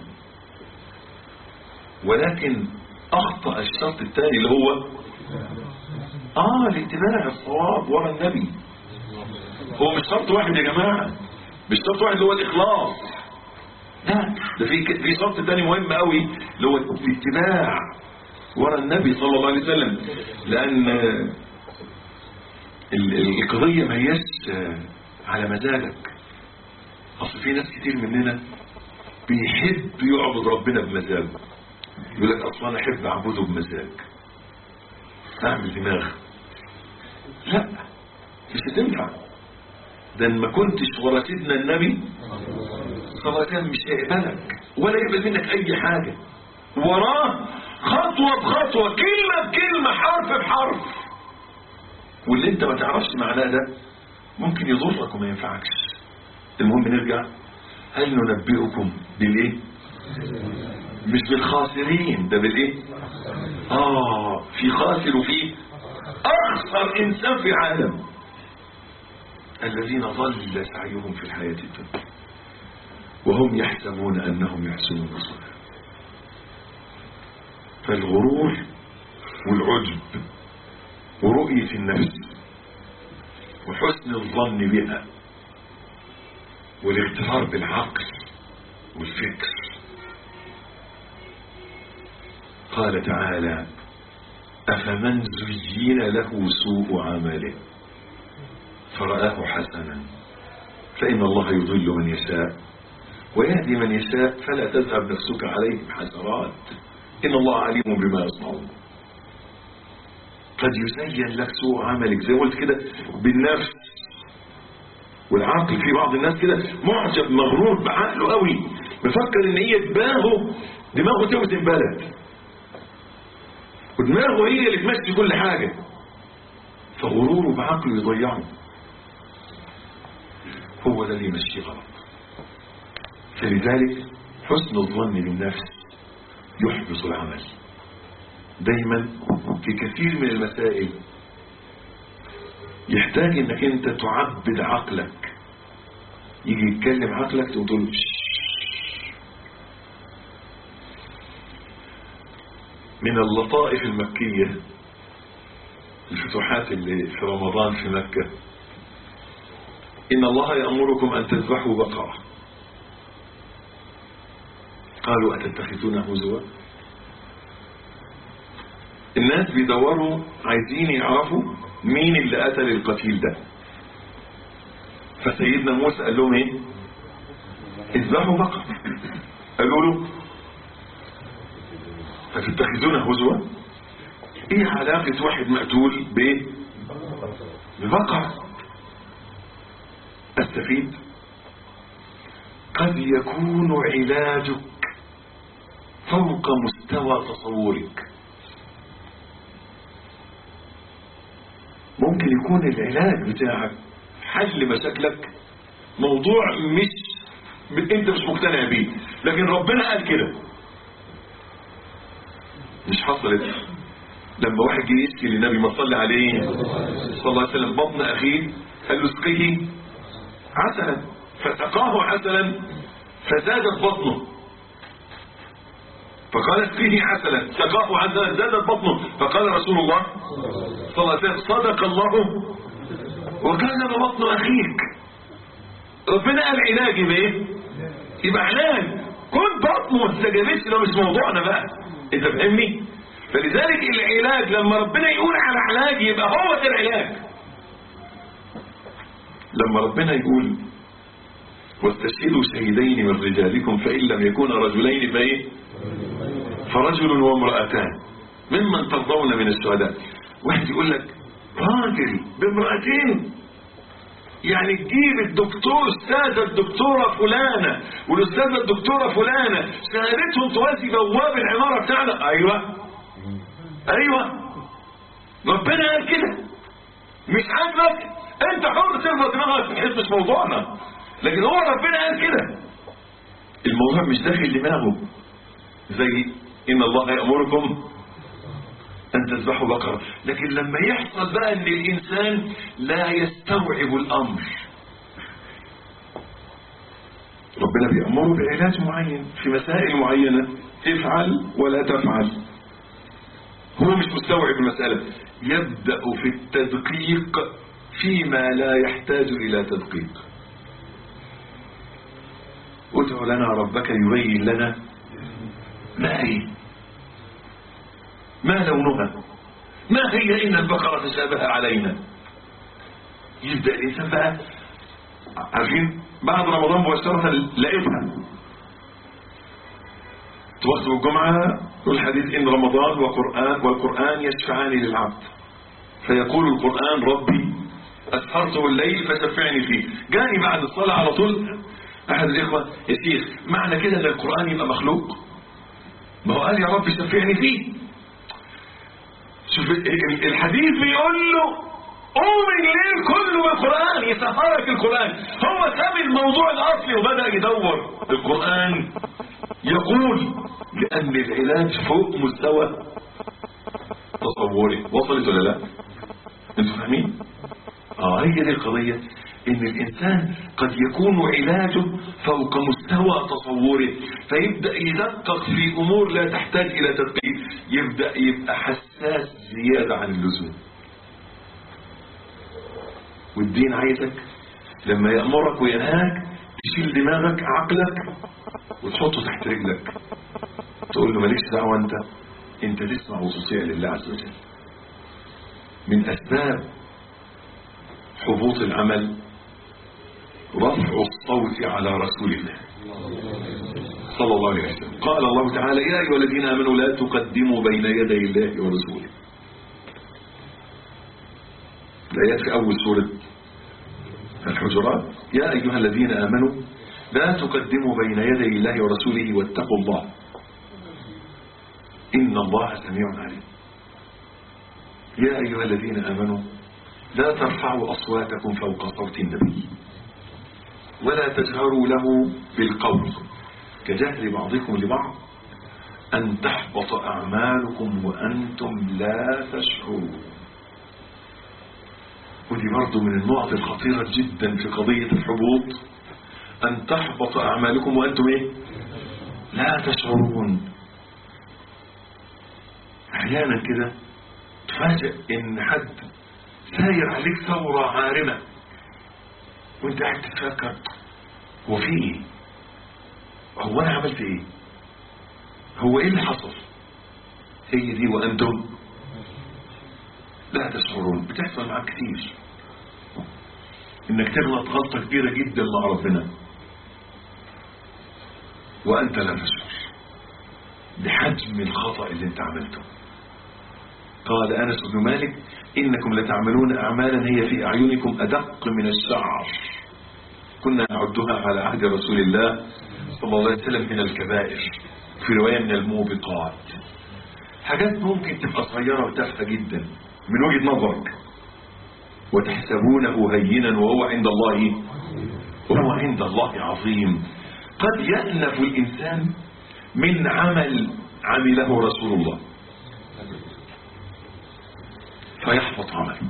ولكن اخطا الشرط الثاني اللي هو اه الاتباع الصواب ورا النبي هو مش شرط واحد يا جماعه مش شرط واحد اللي هو الاخلاص لا ده في ك- في شرط تاني مهم قوي اللي هو الاتباع ورا النبي صلى الله عليه وسلم لان ال- ال- القضيه ما هياش آه، على مزاجك اصل في ناس كتير مننا بيحب يعبد ربنا بمزاجه يقول لك اصلا انا احب اعبده بمزاج اعمل دماغ لا مش هتنفع ده إن ما كنتش ورا سيدنا النبي صلى الله عليه وسلم مش هيقبلك ولا يقبل منك اي حاجة وراه خطوة بخطوة كلمة بكلمة حرف بحرف واللي انت ما تعرفش معناه ده ممكن يضرك وما ينفعكش المهم نرجع هل ننبئكم بالايه مش بالخاسرين ده بالايه اه في خاسر وفي اخسر انسان في العالم الذين ضل سعيهم في الحياة الدنيا وهم يحسبون أنهم يحسنون صنعا فالغرور والعجب ورؤية النفس وحسن الظن بها والاغترار بالعقل والفكر قال تعالى أفمن زين له سوء عمله فرآه حسنا فإن الله يضل من يشاء ويهدي من يشاء فلا تذهب نفسك عليهم حسرات إن الله عليم بما يصنعون قد يزين لك سوء عملك زي ما قلت كده بالنفس والعقل في بعض الناس كده معجب مغرور بعقله قوي مفكر ان هي دماغه دماغه توزن بلد ودماغه هي اللي تمشي كل حاجة فغروره بعقله يضيعه هو ده اللي يمشي غلط فلذلك حسن الظن بالنفس يحبط العمل دايما في كثير من المسائل يحتاج انك انت تعبد عقلك يجي يتكلم عقلك تقول له من اللطائف المكية الفتوحات اللي في رمضان في مكة إن الله يأمركم أن تذبحوا بقرة قالوا أتتخذون هزوا الناس بيدوروا عايزين يعرفوا مين اللي قتل القتيل ده فسيدنا موسى قال لهم ايه اذبحوا بقرة قالوا له فتتخذون هزوا ايه علاقة واحد مقتول ب ببقرة استفيد قد يكون علاجك فوق مستوى تصورك ممكن يكون العلاج بتاعك حل مشاكلك موضوع مش انت مش مقتنع بيه لكن ربنا قال كده مش حصلت لما واحد جه يشكي للنبي ما صلى عليه صلى الله عليه وسلم بطن اخيه قال له اسقيه عسلا فسقاه عسلا فزادت بطنه فقال اسقيه عسلا سقاه عسلا زادت بطنه فقال رسول الله صلى الله عليه وسلم صدق الله وكذب بطن اخيك ربنا قال علاج يبقى ايه يبقى علاج كل بطنه ما استجابتش ده مش موضوعنا بقى انت فاهمني فلذلك العلاج لما ربنا يقول على علاج يبقى هو ده العلاج لما ربنا يقول واستشهدوا شهيدين من رجالكم فإن لم يكونا رجلين فإيه فرجل وامرأتان ممن ترضون من الشهداء واحد يقول لك راجل بامرأتين يعني تجيب الدكتور استاذة الدكتورة فلانة والاستاذة الدكتورة فلانة شهادتهم توازي بواب العمارة بتاعنا ايوه ايوه ربنا قال كده مش عاجبك انت حر تفضل دماغك بحيث مش موضوعنا لكن هو ربنا قال كده الموضوع مش داخل دماغه زي ان الله يأمركم أن تذبحوا بقرة لكن لما يحصل بقى أن الإنسان لا يستوعب الأمر ربنا بيأمره بعلاج معين في مسائل معينة افعل ولا تفعل هو مش مستوعب المسألة يبدأ في التدقيق فيما لا يحتاج إلى تدقيق ادع لنا ربك يبين لنا ما هي ما لونها ما هي إن البقرة تشابه علينا يبدأ الإنسان بقى عارفين بعد رمضان مباشرة لقيتها توصل الجمعة والحديث إن رمضان وقرآن والقرآن يشفعان للعبد فيقول القرآن ربي أسهرت الليل فشفعني فيه جاني بعد الصلاة على طول أحد الإخوة يا شيخ معنى كده أن القرآن يبقى مخلوق ما هو قال يا رب شفعني فيه شوف الحديث بيقول له قوم الليل كله بالقرآن يسهرك القرآن هو ساب الموضوع الأصلي وبدأ يدور القرآن يقول لأن العلاج فوق مستوى تصوري وصلت ولا لا انتوا فاهمين اه هي دي القضية ان الانسان قد يكون علاجه فوق مستوى تصوره فيبدأ يدقق في امور لا تحتاج الى تدقيق يبدأ يبقى حساس زيادة عن اللزوم والدين عايزك لما يأمرك وينهاك تشيل دماغك عقلك وتحطه تحت رجلك تقول له مالكش دعوة انت انت تسمع وتطيع لله عز وجل من اسباب حبوط العمل رفع الصوت على رسول الله صلى الله عليه وسلم قال الله تعالى يا أيها الذين آمنوا لا تقدموا بين يدي الله ورسوله الآيات في أول سورة الحجرات يا أيها الذين آمنوا لا تقدموا بين يدي الله ورسوله واتقوا الله إن الله سميع عليم يا أيها الذين آمنوا لا ترفعوا أصواتكم فوق صوت النبي ولا تجهروا له بالقول كجهل بعضكم لبعض أن تحبط أعمالكم وأنتم لا تشعرون ودي برضو من النقط الخطيرة جدا في قضية الحبوط أن تحبط أعمالكم وأنتم إيه؟ لا تشعرون أحيانا كده تفاجئ إن حد ساير عليك ثورة عارمة وانت قاعد تتفكر هو في ايه هو انا عملت ايه هو ايه اللي حصل هي دي وانتم لا تشعرون بتحصل معاك كتير انك تغلط غلطة كبيرة جدا مع ربنا وانت لا تشعر بحجم الخطأ اللي انت عملته قال انس بن مالك انكم لتعملون اعمالا هي في اعينكم ادق من الشعر كنا نعدها على عهد رسول الله صلى الله عليه وسلم من الكبائر في رواية من الموبقات حاجات ممكن تبقى صغيرة وتافهة جدا من وجهة نظرك وتحسبونه هينا وهو عند الله وهو عند الله عظيم قد يأنف الإنسان من عمل عمله رسول الله فيحبط عمله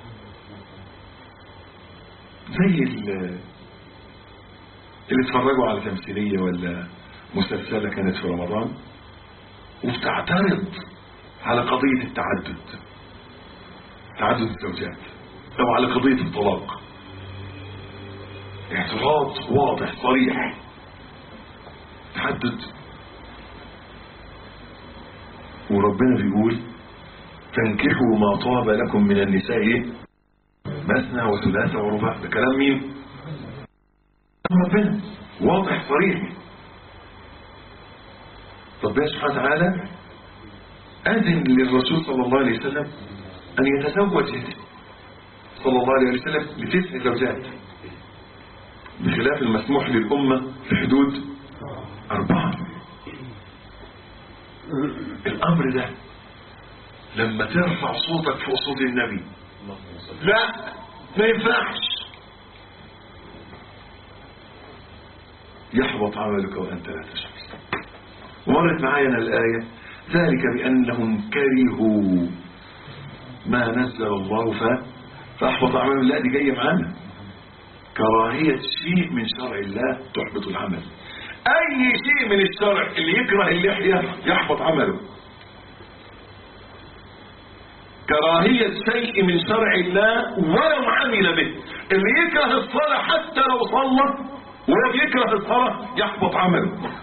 زي اللي اتفرجوا على تمثيلية ولا مسلسلة كانت في رمضان وبتعترض على قضية التعدد تعدد الزوجات او على قضية الطلاق اعتراض واضح صريح تعدد وربنا بيقول فانكحوا ما طاب لكم من النساء مثنى وثلاثة ورباع ده كلام مين ربنا واضح صريح ربنا سبحانه وتعالى أذن للرسول صلى الله عليه وسلم أن يتزوج صلى الله عليه وسلم لتسع زوجات بخلاف المسموح للأمة في حدود أربعة الأمر ده لما ترفع صوتك فوق صوت النبي لا ما ينفعش يحبط عملك وأنت لا تشعر ومرت معايا الآية ذلك بأنهم كرهوا ما نزل الله ف... فأحبط عملهم لا دي جاية معانا كراهية شيء من شرع الله تحبط العمل أي شيء من الشرع اللي يكره اللحية يحبط عمله كراهية شيء من شرع الله ولو عمل به اللي يكره الصلاة حتى لو صلى وهو بيكره الصلاة يحبط عمله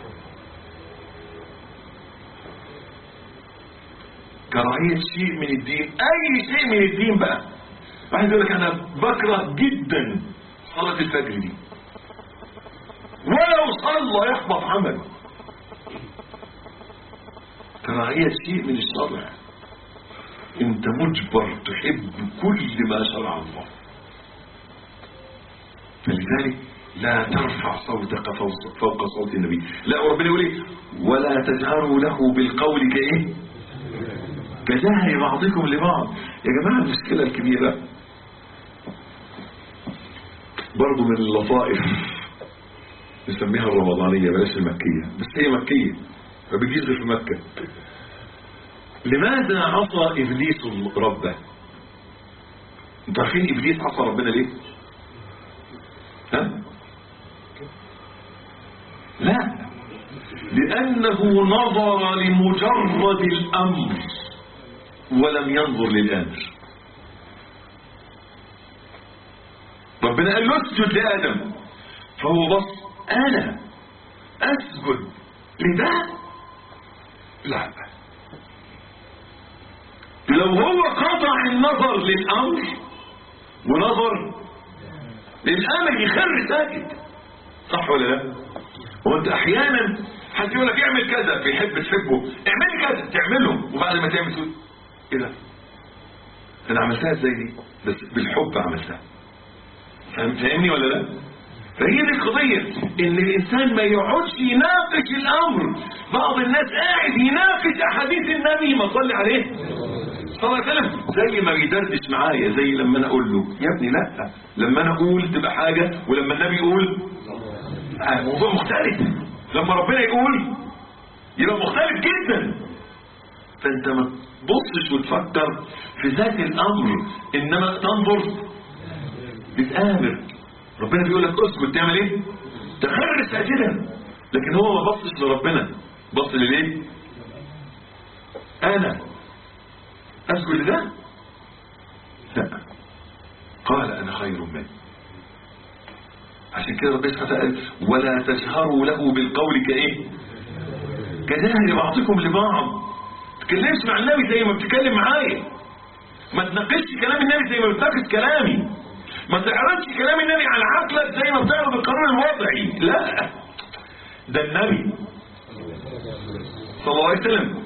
كراهية شيء من الدين أي شيء من الدين بقى واحد يقول لك أنا بكره جدا صلاة الفجر دي ولو صلى يحبط عمله كراهية شيء من الشرع انت مجبر تحب كل ما شرع الله فلذلك لا ترفع صوتك فوق صوت النبي لا وربنا يقول ايه ولا تجهروا له بالقول كايه كجهر بعضكم لبعض يا جماعة المشكلة الكبيرة برضو من اللطائف نسميها الرمضانية بلاش المكية بس هي مكية ما بتجيش غير في مكة لماذا عصى إبليس ربه انتوا عارفين إبليس عصى ربنا ليه ها لا لأنه نظر لمجرد الأمر ولم ينظر للآمر ربنا قال له اسجد لآدم فهو بص أنا أسجد لده لا لو هو قطع النظر للأمر ونظر للأمر يخر ساجد صح ولا لا هو انت احيانا حد يقول لك اعمل كذا بيحب تحبه اعمل كذا تعمله وبعد ما تعمل تقول ايه ده انا عملتها ازاي دي بس بالحب عملتها فاهم فاهمني ولا لا فهي دي القضية ان الانسان ما يقعدش يناقش الامر بعض الناس قاعد يناقش احاديث النبي ما صلي عليه صلى الله عليه وسلم زي ما بيدردش معايا زي لما انا اقول له يا ابني لا لما انا اقول تبقى حاجة ولما النبي يقول آه موضوع مختلف لما ربنا يقول يبقى مختلف جدا فانت ما تبصش وتفكر في ذات الامر انما تنظر بتآمر ربنا بيقول لك اسكت تعمل ايه تخر ساجدا لكن هو ما بصش لربنا بص لليه انا اسجد لده لا قال انا خير منه عشان كده ربنا سبحانه وتعالى قال ولا تجهروا له بالقول كايه كجهل بعضكم لبعض تكلمش مع النبي زي ما بتتكلم معايا ما تناقشش كلام النبي زي ما بتناقش كلامي ما تعرضش كلام النبي على عقلك زي ما بتعرض القانون الوضعي لا ده النبي صلى الله عليه وسلم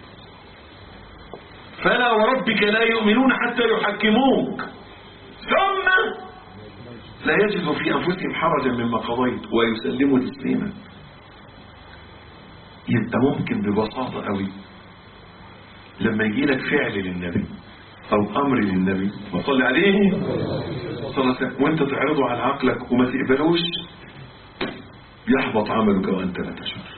فلا وربك لا يؤمنون حتى يحكموك ثم لا يجدوا في أنفسهم حرجا مما قضيت ويسلموا تسليما يبقى ممكن ببساطة قوي لما يجي لك فعل للنبي أو أمر للنبي وصل عليه صلى الله عليه وسلم وانت تعرضه على عقلك وما تقبلوش يحبط عملك وأنت لا تشعر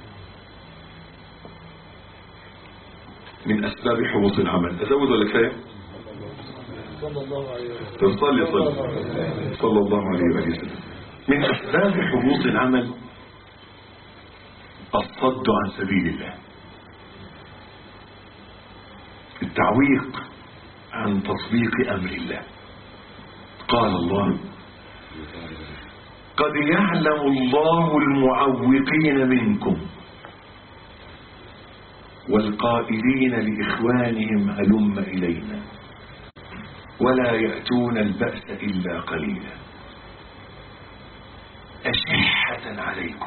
من أسباب حبوط العمل أزود ولا كفاية؟ صلى الله عليه وسلم طب صلي صلي صلى الله عليه وآله وسلم من أسباب حبوط العمل الصد عن سبيل الله التعويق عن تطبيق أمر الله قال الله قد يعلم الله المعوقين منكم والقائلين لإخوانهم هلم إلينا ولا يأتون البأس إلا قليلا أشحة عليكم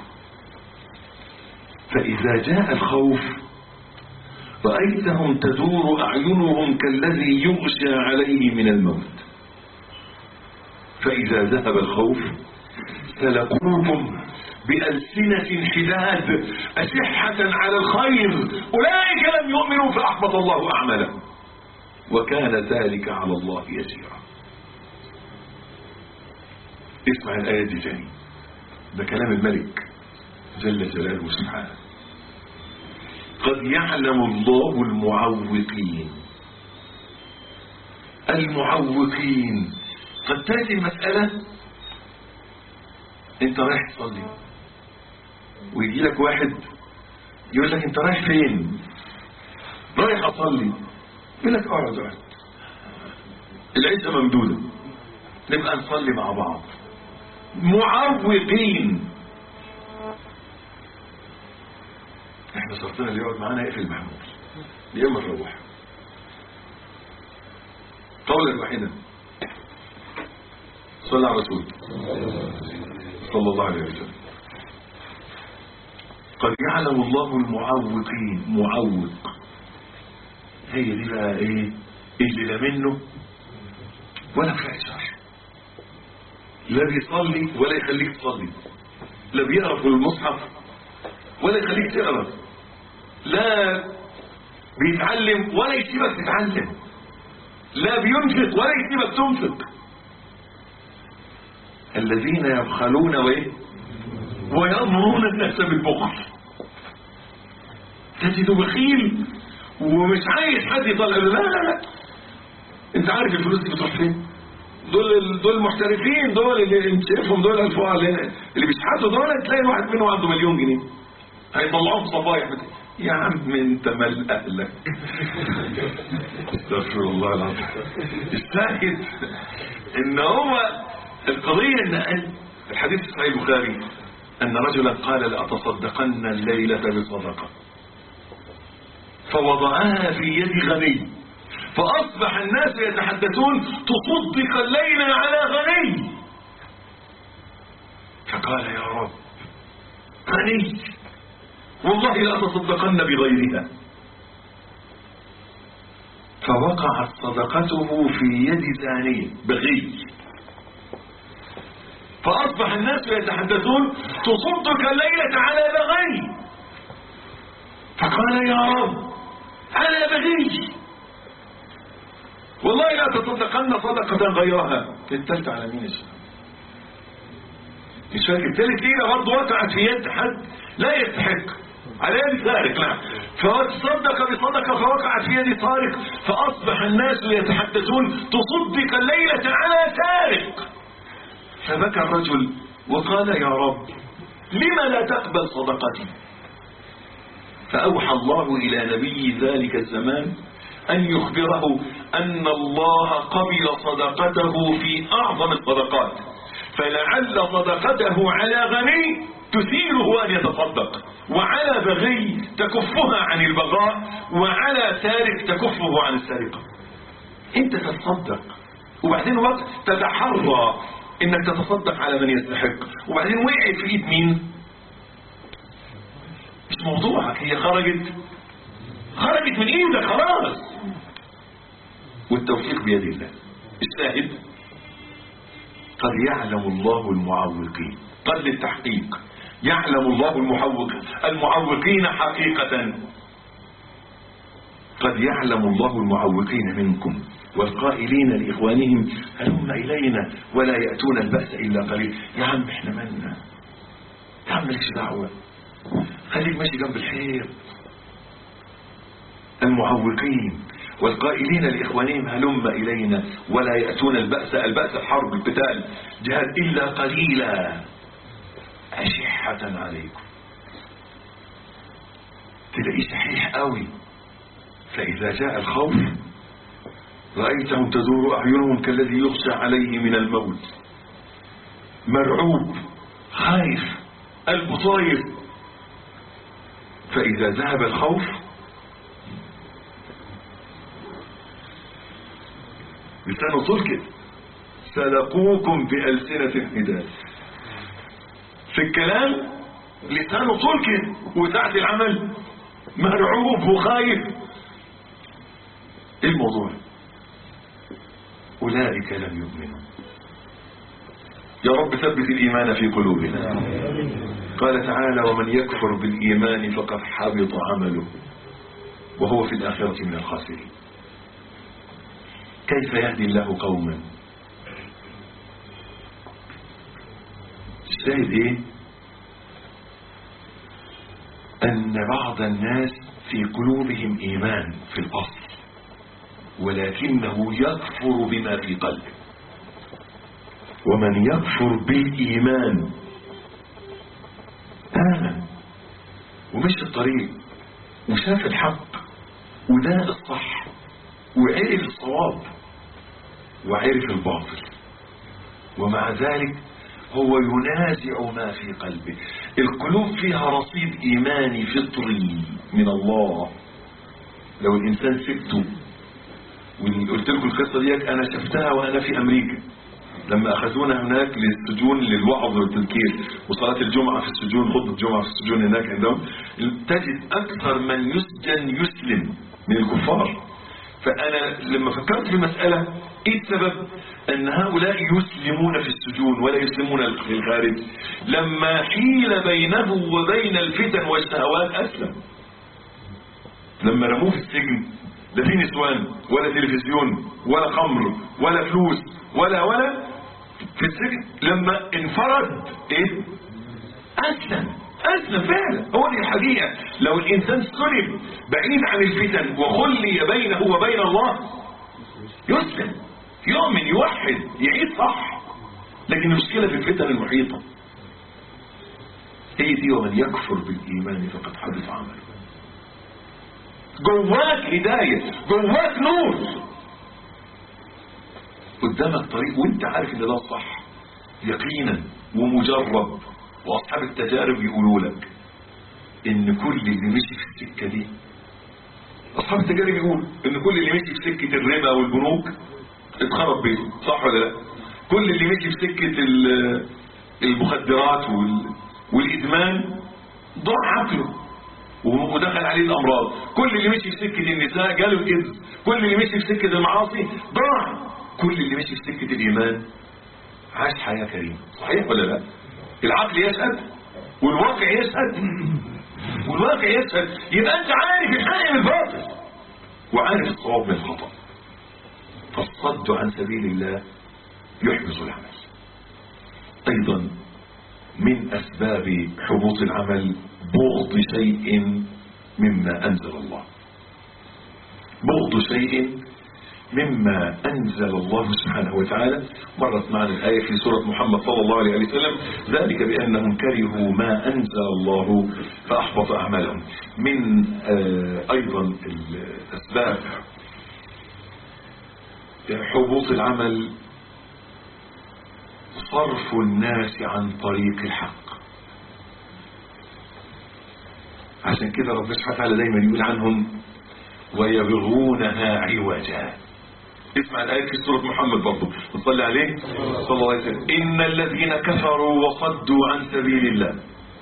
فإذا جاء الخوف رأيتهم تدور أعينهم كالذي يغشى عليه من الموت فإذا ذهب الخوف سلقوكم بألسنة حداد أشحة على الخير أولئك لم يؤمنوا فأحبط الله أعمالهم وكان ذلك على الله يسيرا اسمع الآية دي تاني ده كلام الملك جل جلاله سبحانه قد يعلم الله المعوقين المعوقين قد تأتي المسألة انت رايح تصلي ويجي لك واحد يقول لك انت رايح فين رايح اصلي يقول لك اقعد اقعد العزة ممدودة نبقى نصلي مع بعض معوقين احنا شرطنا اللي يقعد معانا يقفل محمول يا اما نروح قولا واحدا صلى على رسول صلى الله عليه وسلم قد يعلم الله المعوقين معوق هي دي بقى ايه اللي لا منه ولا في شر لا بيصلي ولا يخليك تصلي لا بيقرا في المصحف ولا يخليك تقرا لا بيتعلم ولا يسيبك تتعلم لا بينفق ولا يسيبك تنفق الذين يبخلون وايه ويأمرون الناس بالبخل تجد بخيل ومش عايز حد يطلع له لا لا لا انت عارف الفلوس دي بتروح فين دول دول محترفين دول اللي انت شايفهم دول الفقراء اللي, اللي بيشحتوا دول تلاقي واحد منهم عنده مليون جنيه هيطلعوهم صفايح بت... يا عم انت مال اهلك استغفر الله العظيم الشاهد ان هو القضيه ان قال الحديث في صحيح البخاري ان رجلا قال لاتصدقن الليله بصدقه فوضعها في يد غني فأصبح الناس يتحدثون تصدق الليلة على غني فقال يا رب غني والله لأتصدقن بغيرها فوقعت صدقته في يد زاني بغي فأصبح الناس يتحدثون تصدك الليلة على بغي فقال يا رب على بغي والله لا تصدقن صدقة غيرها التالتة على مين الشيء مش فاكر التالت ليلة برضه وقعت في يد حد لا يستحق على يد سارق نعم فتصدق بصدقة فوقعت في يد سارق فأصبح الناس يتحدثون تصدق الليلة على سارق فبكى الرجل وقال يا رب لم لا تقبل صدقتي فأوحى الله إلى نبي ذلك الزمان أن يخبره أن الله قبل صدقته في أعظم الصدقات فلعل صدقته على غني تثيره أن يتصدق وعلى بغي تكفها عن البغاء وعلى سارق تكفه عن السرقة انت تتصدق وبعدين وقت تتحرى انك تتصدق على من يستحق وبعدين وقعت في ايد مين مش موضوعك هي خرجت خرجت من ايدك خلاص والتوفيق بيد الله الشاهد قد يعلم الله المعوقين قد للتحقيق يعلم الله المحوق المعوقين حقيقة قد يعلم الله المعوقين منكم والقائلين لإخوانهم هلم إلينا ولا يأتون البأس إلا قليل يا عم احنا مالنا يا عم مالكش دعوة خليك ماشي جنب الحيط المعوقين والقائلين لإخوانهم هلم إلينا ولا يأتون البأس البأس الحرب القتال جهاد إلا قليلا أشحة عليكم تلاقيه صحيح قوي فإذا جاء الخوف رأيتهم تدور أعينهم كالذي يخشى عليه من الموت مرعوب خايف قلبه طاير فإذا ذهب الخوف لسانه طول كده سلقوكم بألسنة حداد في الكلام لسانه طول كده وتحت العمل مرعوب وخايف ايه الموضوع أولئك لم يؤمنوا يا رب ثبت الإيمان في قلوبنا قال تعالى ومن يكفر بالإيمان فقد حبط عمله وهو في الآخرة من الخاسرين كيف يهدي الله قوما الشاهد ايه ان بعض الناس في قلوبهم ايمان في الاصل ولكنه يكفر بما في قلبه ومن يكفر بالايمان امن ومشي الطريق وشاف الحق وده الصح وعرف الصواب وعرف الباطل ومع ذلك هو ينازع ما في قلبه القلوب فيها رصيد إيماني فطري من الله لو الإنسان سبته وقلت لكم القصة ديت أنا شفتها وأنا في أمريكا لما أخذونا هناك للسجون للوعظ والتذكير وصلاة الجمعة في السجون خطبة الجمعة في السجون هناك عندهم تجد أكثر من يسجن يسلم من الكفار فأنا لما فكرت في المسألة إيه السبب أن هؤلاء يسلمون في السجون ولا يسلمون في الخارج لما حيل بينه وبين الفتن والشهوات أسلم لما رموه في السجن لا في نسوان ولا تلفزيون ولا خمر ولا فلوس ولا ولا في السجن لما انفرد ايه أسلم أسلم فعلا هو دي الحقيقة لو الإنسان سلم بعيد عن الفتن وخلي بينه وبين الله يسلم يؤمن يوحد يعيد صح لكن المشكلة في الفتن المحيطة هي دي ومن يكفر بالإيمان فقد حدث عمله جواك هداية جواك نور قدامك طريق وانت عارف ان ده الصح يقينا ومجرب واصحاب التجارب يقولوا لك ان كل اللي مشي في السكة دي اصحاب التجارب يقول ان كل اللي مشي في سكة الربا والبنوك اتخرب بيته صح ولا لا كل اللي مشي في سكة المخدرات وال... والادمان ضاع عقله ودخل عليه الامراض كل اللي مشي في سكه النساء جاله الايدز كل اللي مشي في سكه المعاصي ضاع كل اللي مشي في سكه الايمان عاش حياه كريمه صحيح ولا لا العقل يشهد والواقع يشهد والواقع يشهد يبقى انت عارف الحق من الباطل وعارف الصواب من الخطا فالصد عن سبيل الله يحبط العمل ايضا من اسباب حبوط العمل بغض شيء مما انزل الله بغض شيء مما أنزل الله سبحانه وتعالى مرت معنا الآية في سورة محمد صلى الله عليه وسلم ذلك بأنهم كرهوا ما أنزل الله فأحبط أعمالهم من آه أيضا الأسباب حبوط العمل صرف الناس عن طريق الحق عشان كده ربنا سبحانه وتعالى دايما يقول عنهم ويبغونها عوجا اسمع الآية في سورة محمد برضه نصلي عليه صلى الله عليه وسلم إن الذين كفروا وصدوا عن سبيل الله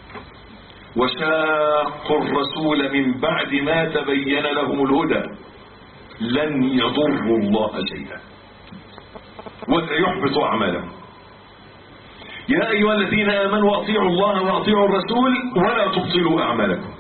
وشاقوا الرسول من بعد ما تبين لهم الهدى لن يضروا الله شيئا وسيحبط أعمالهم يا أيها الذين آمنوا أطيعوا الله وأطيعوا الرسول ولا تبطلوا أعمالكم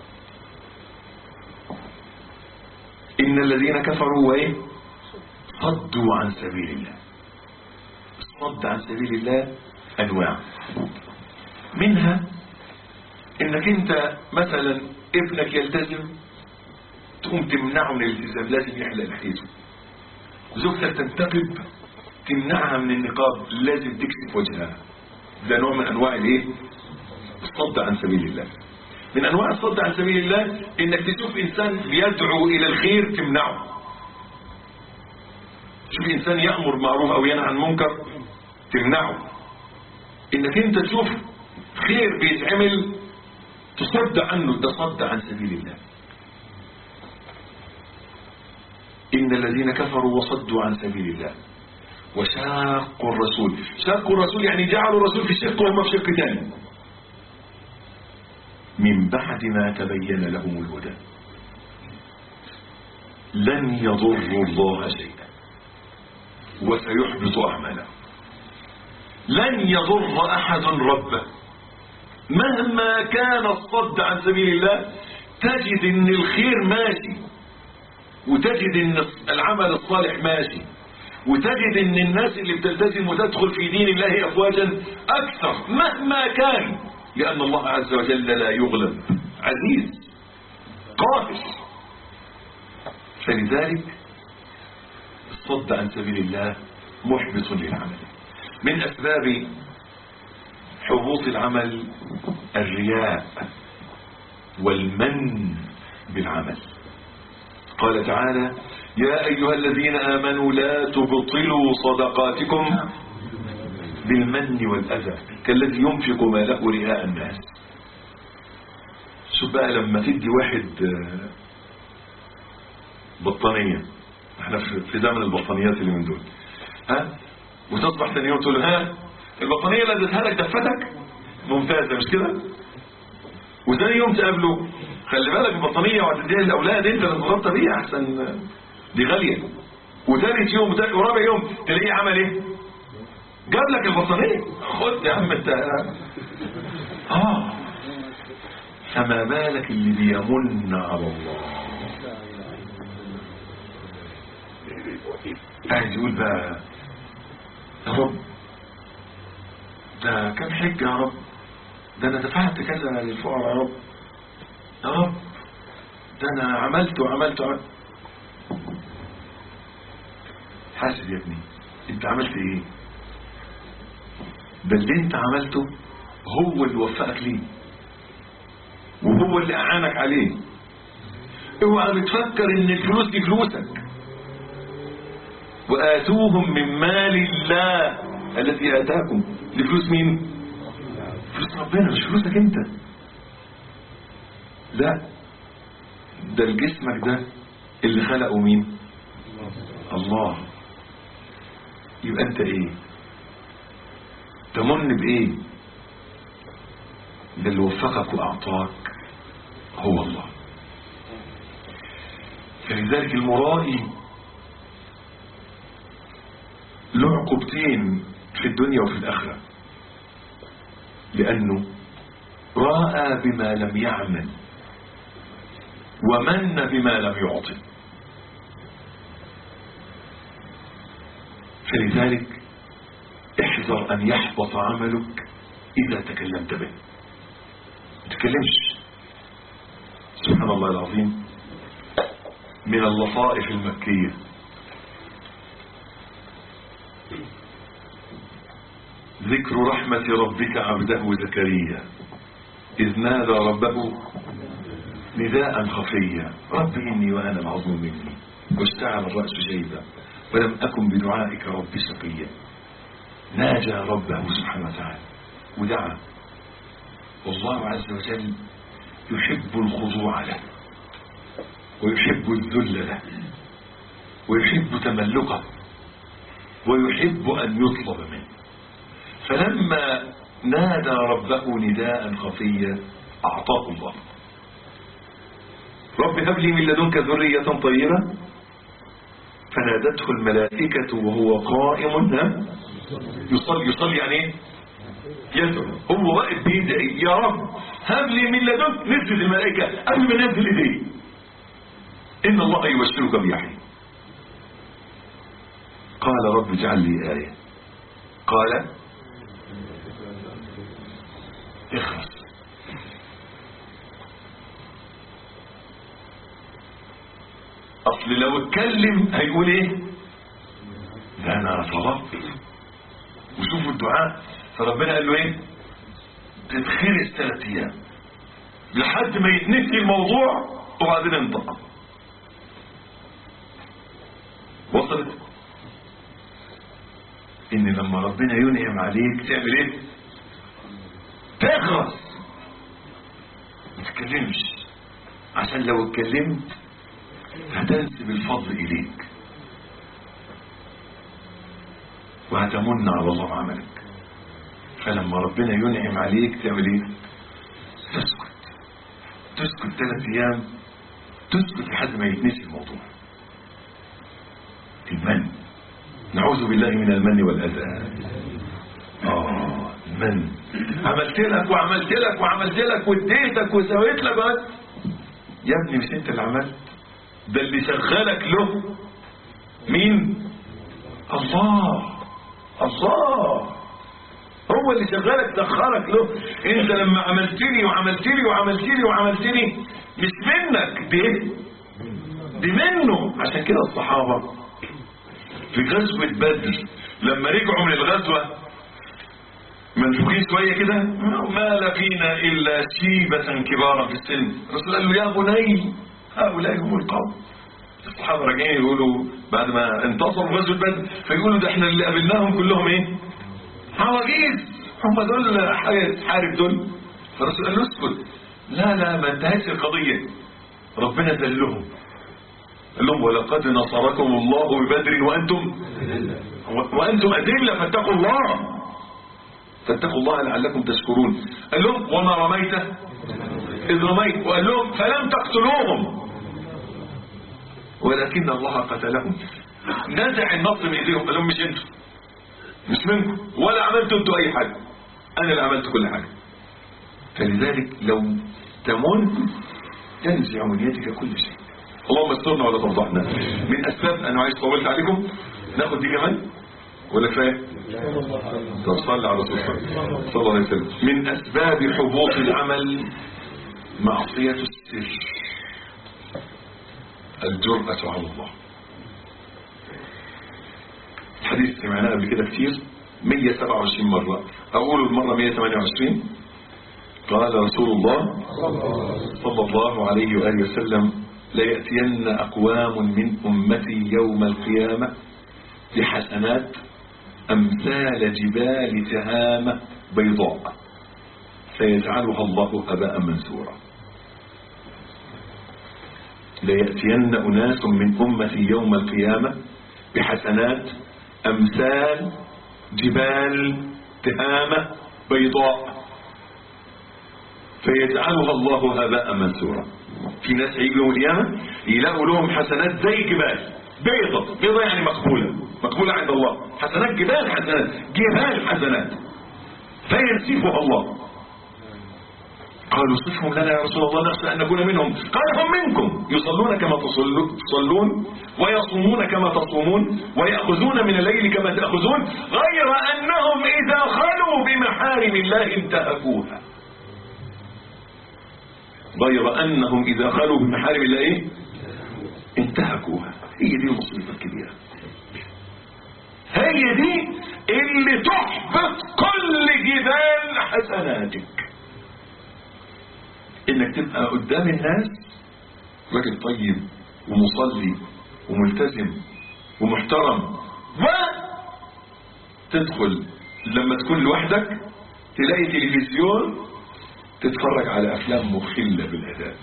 إن الذين كفروا وإيه صدوا عن سبيل الله الصد عن سبيل الله أنواع منها إنك أنت مثلا ابنك يلتزم تقوم تمنعه من الالتزام لازم يحلق لحيته زوجتك تنتقب تمنعها من النقاب لازم تكسف وجهها ده نوع من أنواع الايه الصد عن سبيل الله من أنواع الصد عن سبيل الله إنك تشوف إنسان بيدعو إلى الخير تمنعه تشوف إنسان يأمر معروف أو ينهى عن منكر تمنعه إنك أنت تشوف خير بيتعمل تصد عنه ده صد عن سبيل الله إن الذين كفروا وصدوا عن سبيل الله وشاقوا الرسول شاقوا الرسول يعني جعلوا الرسول في شق وهم في شق ثاني من بعد ما تبين لهم الهدى لن يضروا الله شيئا وسيحبط أعمالهم لن يضر أحد ربه مهما كان الصد عن سبيل الله تجد ان الخير ماشي وتجد ان العمل الصالح ماشي وتجد ان الناس اللي بتلتزم وتدخل في دين الله افواجا اكثر مهما كان لان الله عز وجل لا يغلب عزيز قاهر فلذلك الصد عن سبيل الله محبط للعمل من اسباب حبوط العمل الرياء والمن بالعمل قال تعالى يا أيها الذين آمنوا لا تبطلوا صدقاتكم بالمن والأذى كالذي ينفق ماله رئاء الناس شوف بقى لما تدي واحد بطانية احنا في زمن البطانيات اللي من دول ها وتصبح ثاني يوم تقول ها البطانية اللي اديتها لك دفتك ممتازة مش كده وثاني يوم تقابله خلي بالك البطانية وهتديها للأولاد انت اللي تغطى بيها احسن دي غالية وثالث يوم ورابع يوم تلاقيه عمل ايه جاب لك البطانية خد يا عم انت اه فما بالك اللي بيمن على الله قاعد يقول بقى يا رب ده كم حجة يا رب ده انا دفعت كذا للفقراء يا رب يا رب ده انا عملت وعملت وعملت حاسب يا ابني انت عملت ايه ده اللي انت عملته هو اللي وفقك ليه وهو اللي اعانك عليه اوعى بتفكر ان الفلوس دي فلوسك واتوهم من مال الله الذي اتاكم دي فلوس مين فلوس ربنا مش فلوسك انت لا ده الجسمك ده اللي خلقه مين الله يبقى انت ايه تمن بايه ده اللي وفقك وأعطاك هو الله فلذلك المرائي له عقوبتين في الدنيا وفي الآخرة لأنه راى بما لم يعمل ومن بما لم يعطي فلذلك احذر أن يحبط عملك إذا تكلمت به ما تتكلمش سبحان الله العظيم من اللطائف المكية ذكر رحمة ربك عبده زكريا إذ نادى ربه نداء خفيا رب إني وأنا العظم مني واشتعل الرأس شيبا ولم أكن بدعائك رب شقيا ناجى ربه سبحانه وتعالى ودعا والله عز وجل يحب الخضوع له ويحب الذل له ويحب تملقه ويحب أن يطلب منه فلما نادى ربه نداء خفيا أعطاه الله رب هب لي من لدنك ذرية طيبة فنادته الملائكة وهو قائم يصلي يصلي يعني ايه يدعو هو واقف بيدعي يا رب هب لي من لدنك نزل الملائكة قبل ما ننزل ايديه إن الله يبشرك بيحيى قال رب اجعل لي آية قال اخرس اصل لو اتكلم هيقول ايه ده انا طلبت وشوفوا الدعاء فربنا قال له ايه تتخرس ثلاث ايام لحد ما يتنسي الموضوع وبعدين انطق وصلت ان لما ربنا ينعم عليك تعمل ايه تخرس ما تتكلمش عشان لو اتكلمت هتنسب الفضل إليك وهتمن على الله عملك فلما ربنا ينعم عليك تعمل ايه تسكت تسكت ثلاث ايام تسكت لحد ما يتنسي الموضوع المن نعوذ بالله من المن والاذى اه المن عملت لك وعملت لك وعملت لك واديتك وسويت لك بس يا ابني مش انت اللي عملت ده اللي شغلك له مين الله الله هو اللي شغلك سخرك له انت لما عملتني وعملتني وعملتني وعملتني مش منك دي دي منه عشان كده الصحابة في غزوة بدر لما رجعوا من الغزوة منفوخين شوية كده ما لقينا إلا شيبة كبارا في السن الرسول قال له يا بني هؤلاء هم القوم الصحابة راجعين يقولوا بعد ما انتصروا غزوة بدر فيقولوا ده احنا اللي قابلناهم كلهم ايه عواجيز هم دول حارب دول فالرسول قال له اسكت لا لا ما انتهتش القضية ربنا ذلهم قال لهم ولقد نصركم الله ببدر وانتم وانتم اذله فاتقوا الله فاتقوا الله لعلكم تشكرون قال لهم وما رميت اذ رميت وقال لهم فلم تقتلوهم ولكن الله قتلهم نزع النصر من ايديهم قال لهم مش انتوا مش منكم ولا عملتوا انتوا اي حاجه انا اللي عملت كل حاجه فلذلك لو تمن تنزع من يدك كل شيء اللهم استرنا ولا تفضحنا من اسباب انا عايز طولت عليكم ناخد دي كمان ولا كفايه طب صلى على رسول الله صلى الله عليه وسلم من اسباب حبوط العمل معصيه السر الجرأة على الله الحديث سمعناه قبل كده كتير 127 مرة أقول المرة 128 قال رسول الله صلى الله عليه وآله وسلم ليأتين أقوام من أمتي يوم القيامة بحسنات أمثال جبال تهامة بيضاء فيجعلها الله هباء منثورا ليأتين أناس من أمتي يوم القيامة بحسنات أمثال جبال تهامة بيضاء فيجعلها الله هباء منثورا في ناس هيجوا يوم القيامة يلاقوا لهم حسنات زي جبال بيضة بيضة يعني مقبولة مقبولة عند الله حسنات جبال حسنات جبال حسنات فينسفها الله قالوا صفهم لنا يا رسول الله نخشى أن نكون منهم قال هم منكم يصلون كما تصلو- تصلون ويصومون كما تصومون ويأخذون من الليل كما تأخذون غير أنهم إذا خلوا بمحارم الله انتهكوها غير أنهم إذا خلوا بمحارم الله إيه؟ انتهكوها هي دي المصيبة الكبيرة هي دي اللي تحبط كل جبال حسناتك انك تبقى قدام الناس راجل طيب ومصلي وملتزم ومحترم و تدخل لما تكون لوحدك تلاقي تلفزيون تتفرج على افلام مخلة بالاداب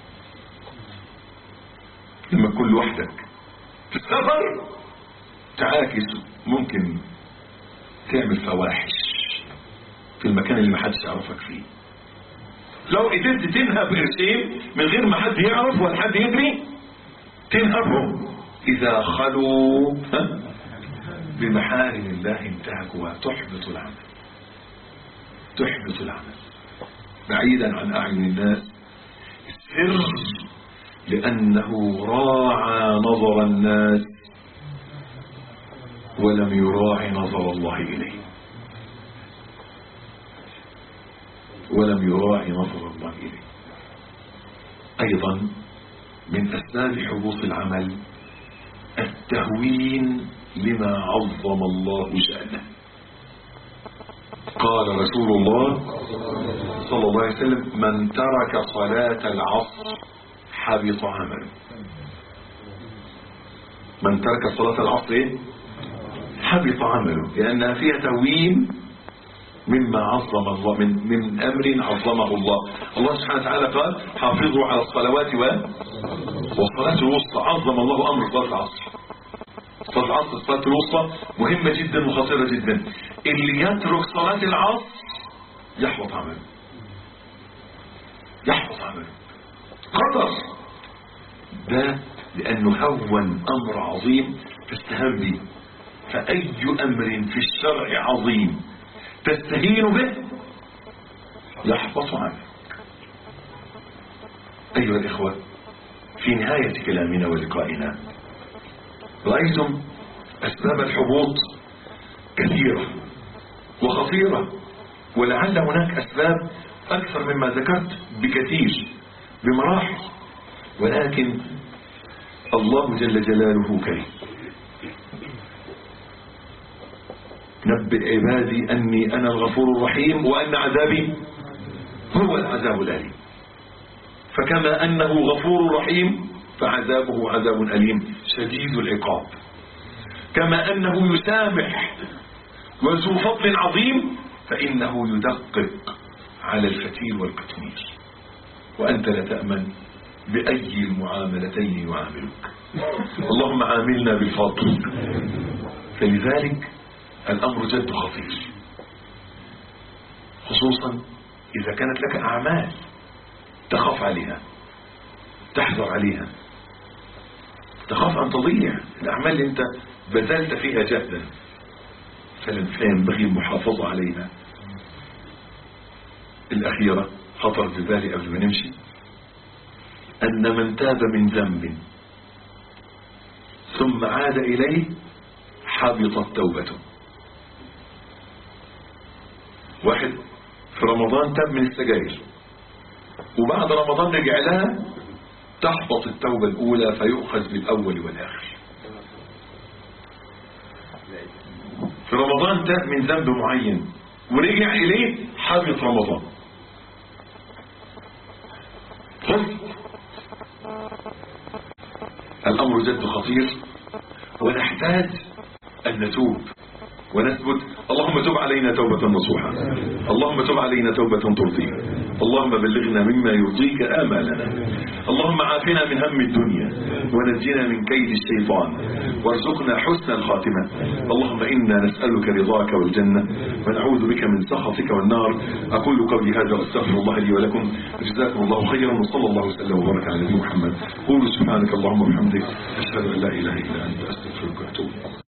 لما تكون لوحدك في السفر تعاكس ممكن تعمل فواحش في المكان اللي محدش يعرفك فيه لو قدرت تنهب قرشين من غير ما حد يعرف ولا حد يدري تنهبهم اذا خلوا ها؟ بمحارم الله انتهكوها تحبط العمل تحبط العمل بعيدا عن اعين الناس السر لانه راعى نظر الناس ولم يراعي نظر الله اليه ولم يراعي نظر الله إليه أيضا من أسباب حبوط العمل التهوين لما عظم الله شأنه قال رسول الله صلى الله عليه وسلم من ترك صلاة العصر حبط عمله من ترك صلاة العصر إيه؟ حبط عمله لأنها فيها تهوين مما عظم الله من من امر عظمه الله الله سبحانه وتعالى قال حافظوا على الصلوات و والصلاه الوسطى عظم الله امر صلاه العصر صلاه العصر الصلاه الوسطى مهمه جدا وخطيره جدا اللي يترك صلاه العصر يحبط عمله يحبط عمله خطر ده لانه هون امر عظيم فاستهان به فاي امر في الشرع عظيم تستهين به يحبط عنك أيها الإخوة في نهاية كلامنا ولقائنا رأيتم أسباب الحبوط كثيرة وخطيرة ولعل هناك أسباب أكثر مما ذكرت بكثير بمراحل ولكن الله جل جلاله كريم نبئ عبادي أني أنا الغفور الرحيم وأن عذابي هو العذاب الأليم فكما أنه غفور رحيم فعذابه عذاب أليم شديد العقاب كما أنه يسامح وذو فضل عظيم فإنه يدقق على الفتيل والقطمير وأنت لا تأمن بأي المعاملتين يعاملك اللهم عاملنا بالفضل فلذلك الأمر جد خطير خصوصا إذا كانت لك أعمال تخاف عليها تحذر عليها تخاف أن تضيع الأعمال اللي أنت بذلت فيها جهدا فينبغي المحافظة عليها الأخيرة خطر ببالي قبل ما نمشي أن من تاب من ذنب ثم عاد إليه حبطت توبته واحد في رمضان تاب من السجاير وبعد رمضان رجع لها تحبط التوبة الأولى فيؤخذ بالأول والآخر في رمضان تاب من ذنب معين ورجع إليه حبط رمضان خذ الأمر جد خطير ونحتاج أن نتوب ونثبت اللهم اللهم تب علينا توبة نصوحة اللهم تب علينا توبة ترضيك اللهم بلغنا مما يرضيك آمالنا اللهم عافنا من هم الدنيا ونجنا من كيد الشيطان وارزقنا حسن الخاتمة اللهم إنا نسألك رضاك والجنة ونعوذ بك من سخطك والنار أقول قولي هذا وأستغفر الله لي ولكم جزاكم الله خيرا وصلى الله وسلم وبارك على نبينا محمد قولوا سبحانك اللهم وبحمدك أشهد أن لا إله إلا أنت أستغفرك وأتوب إليك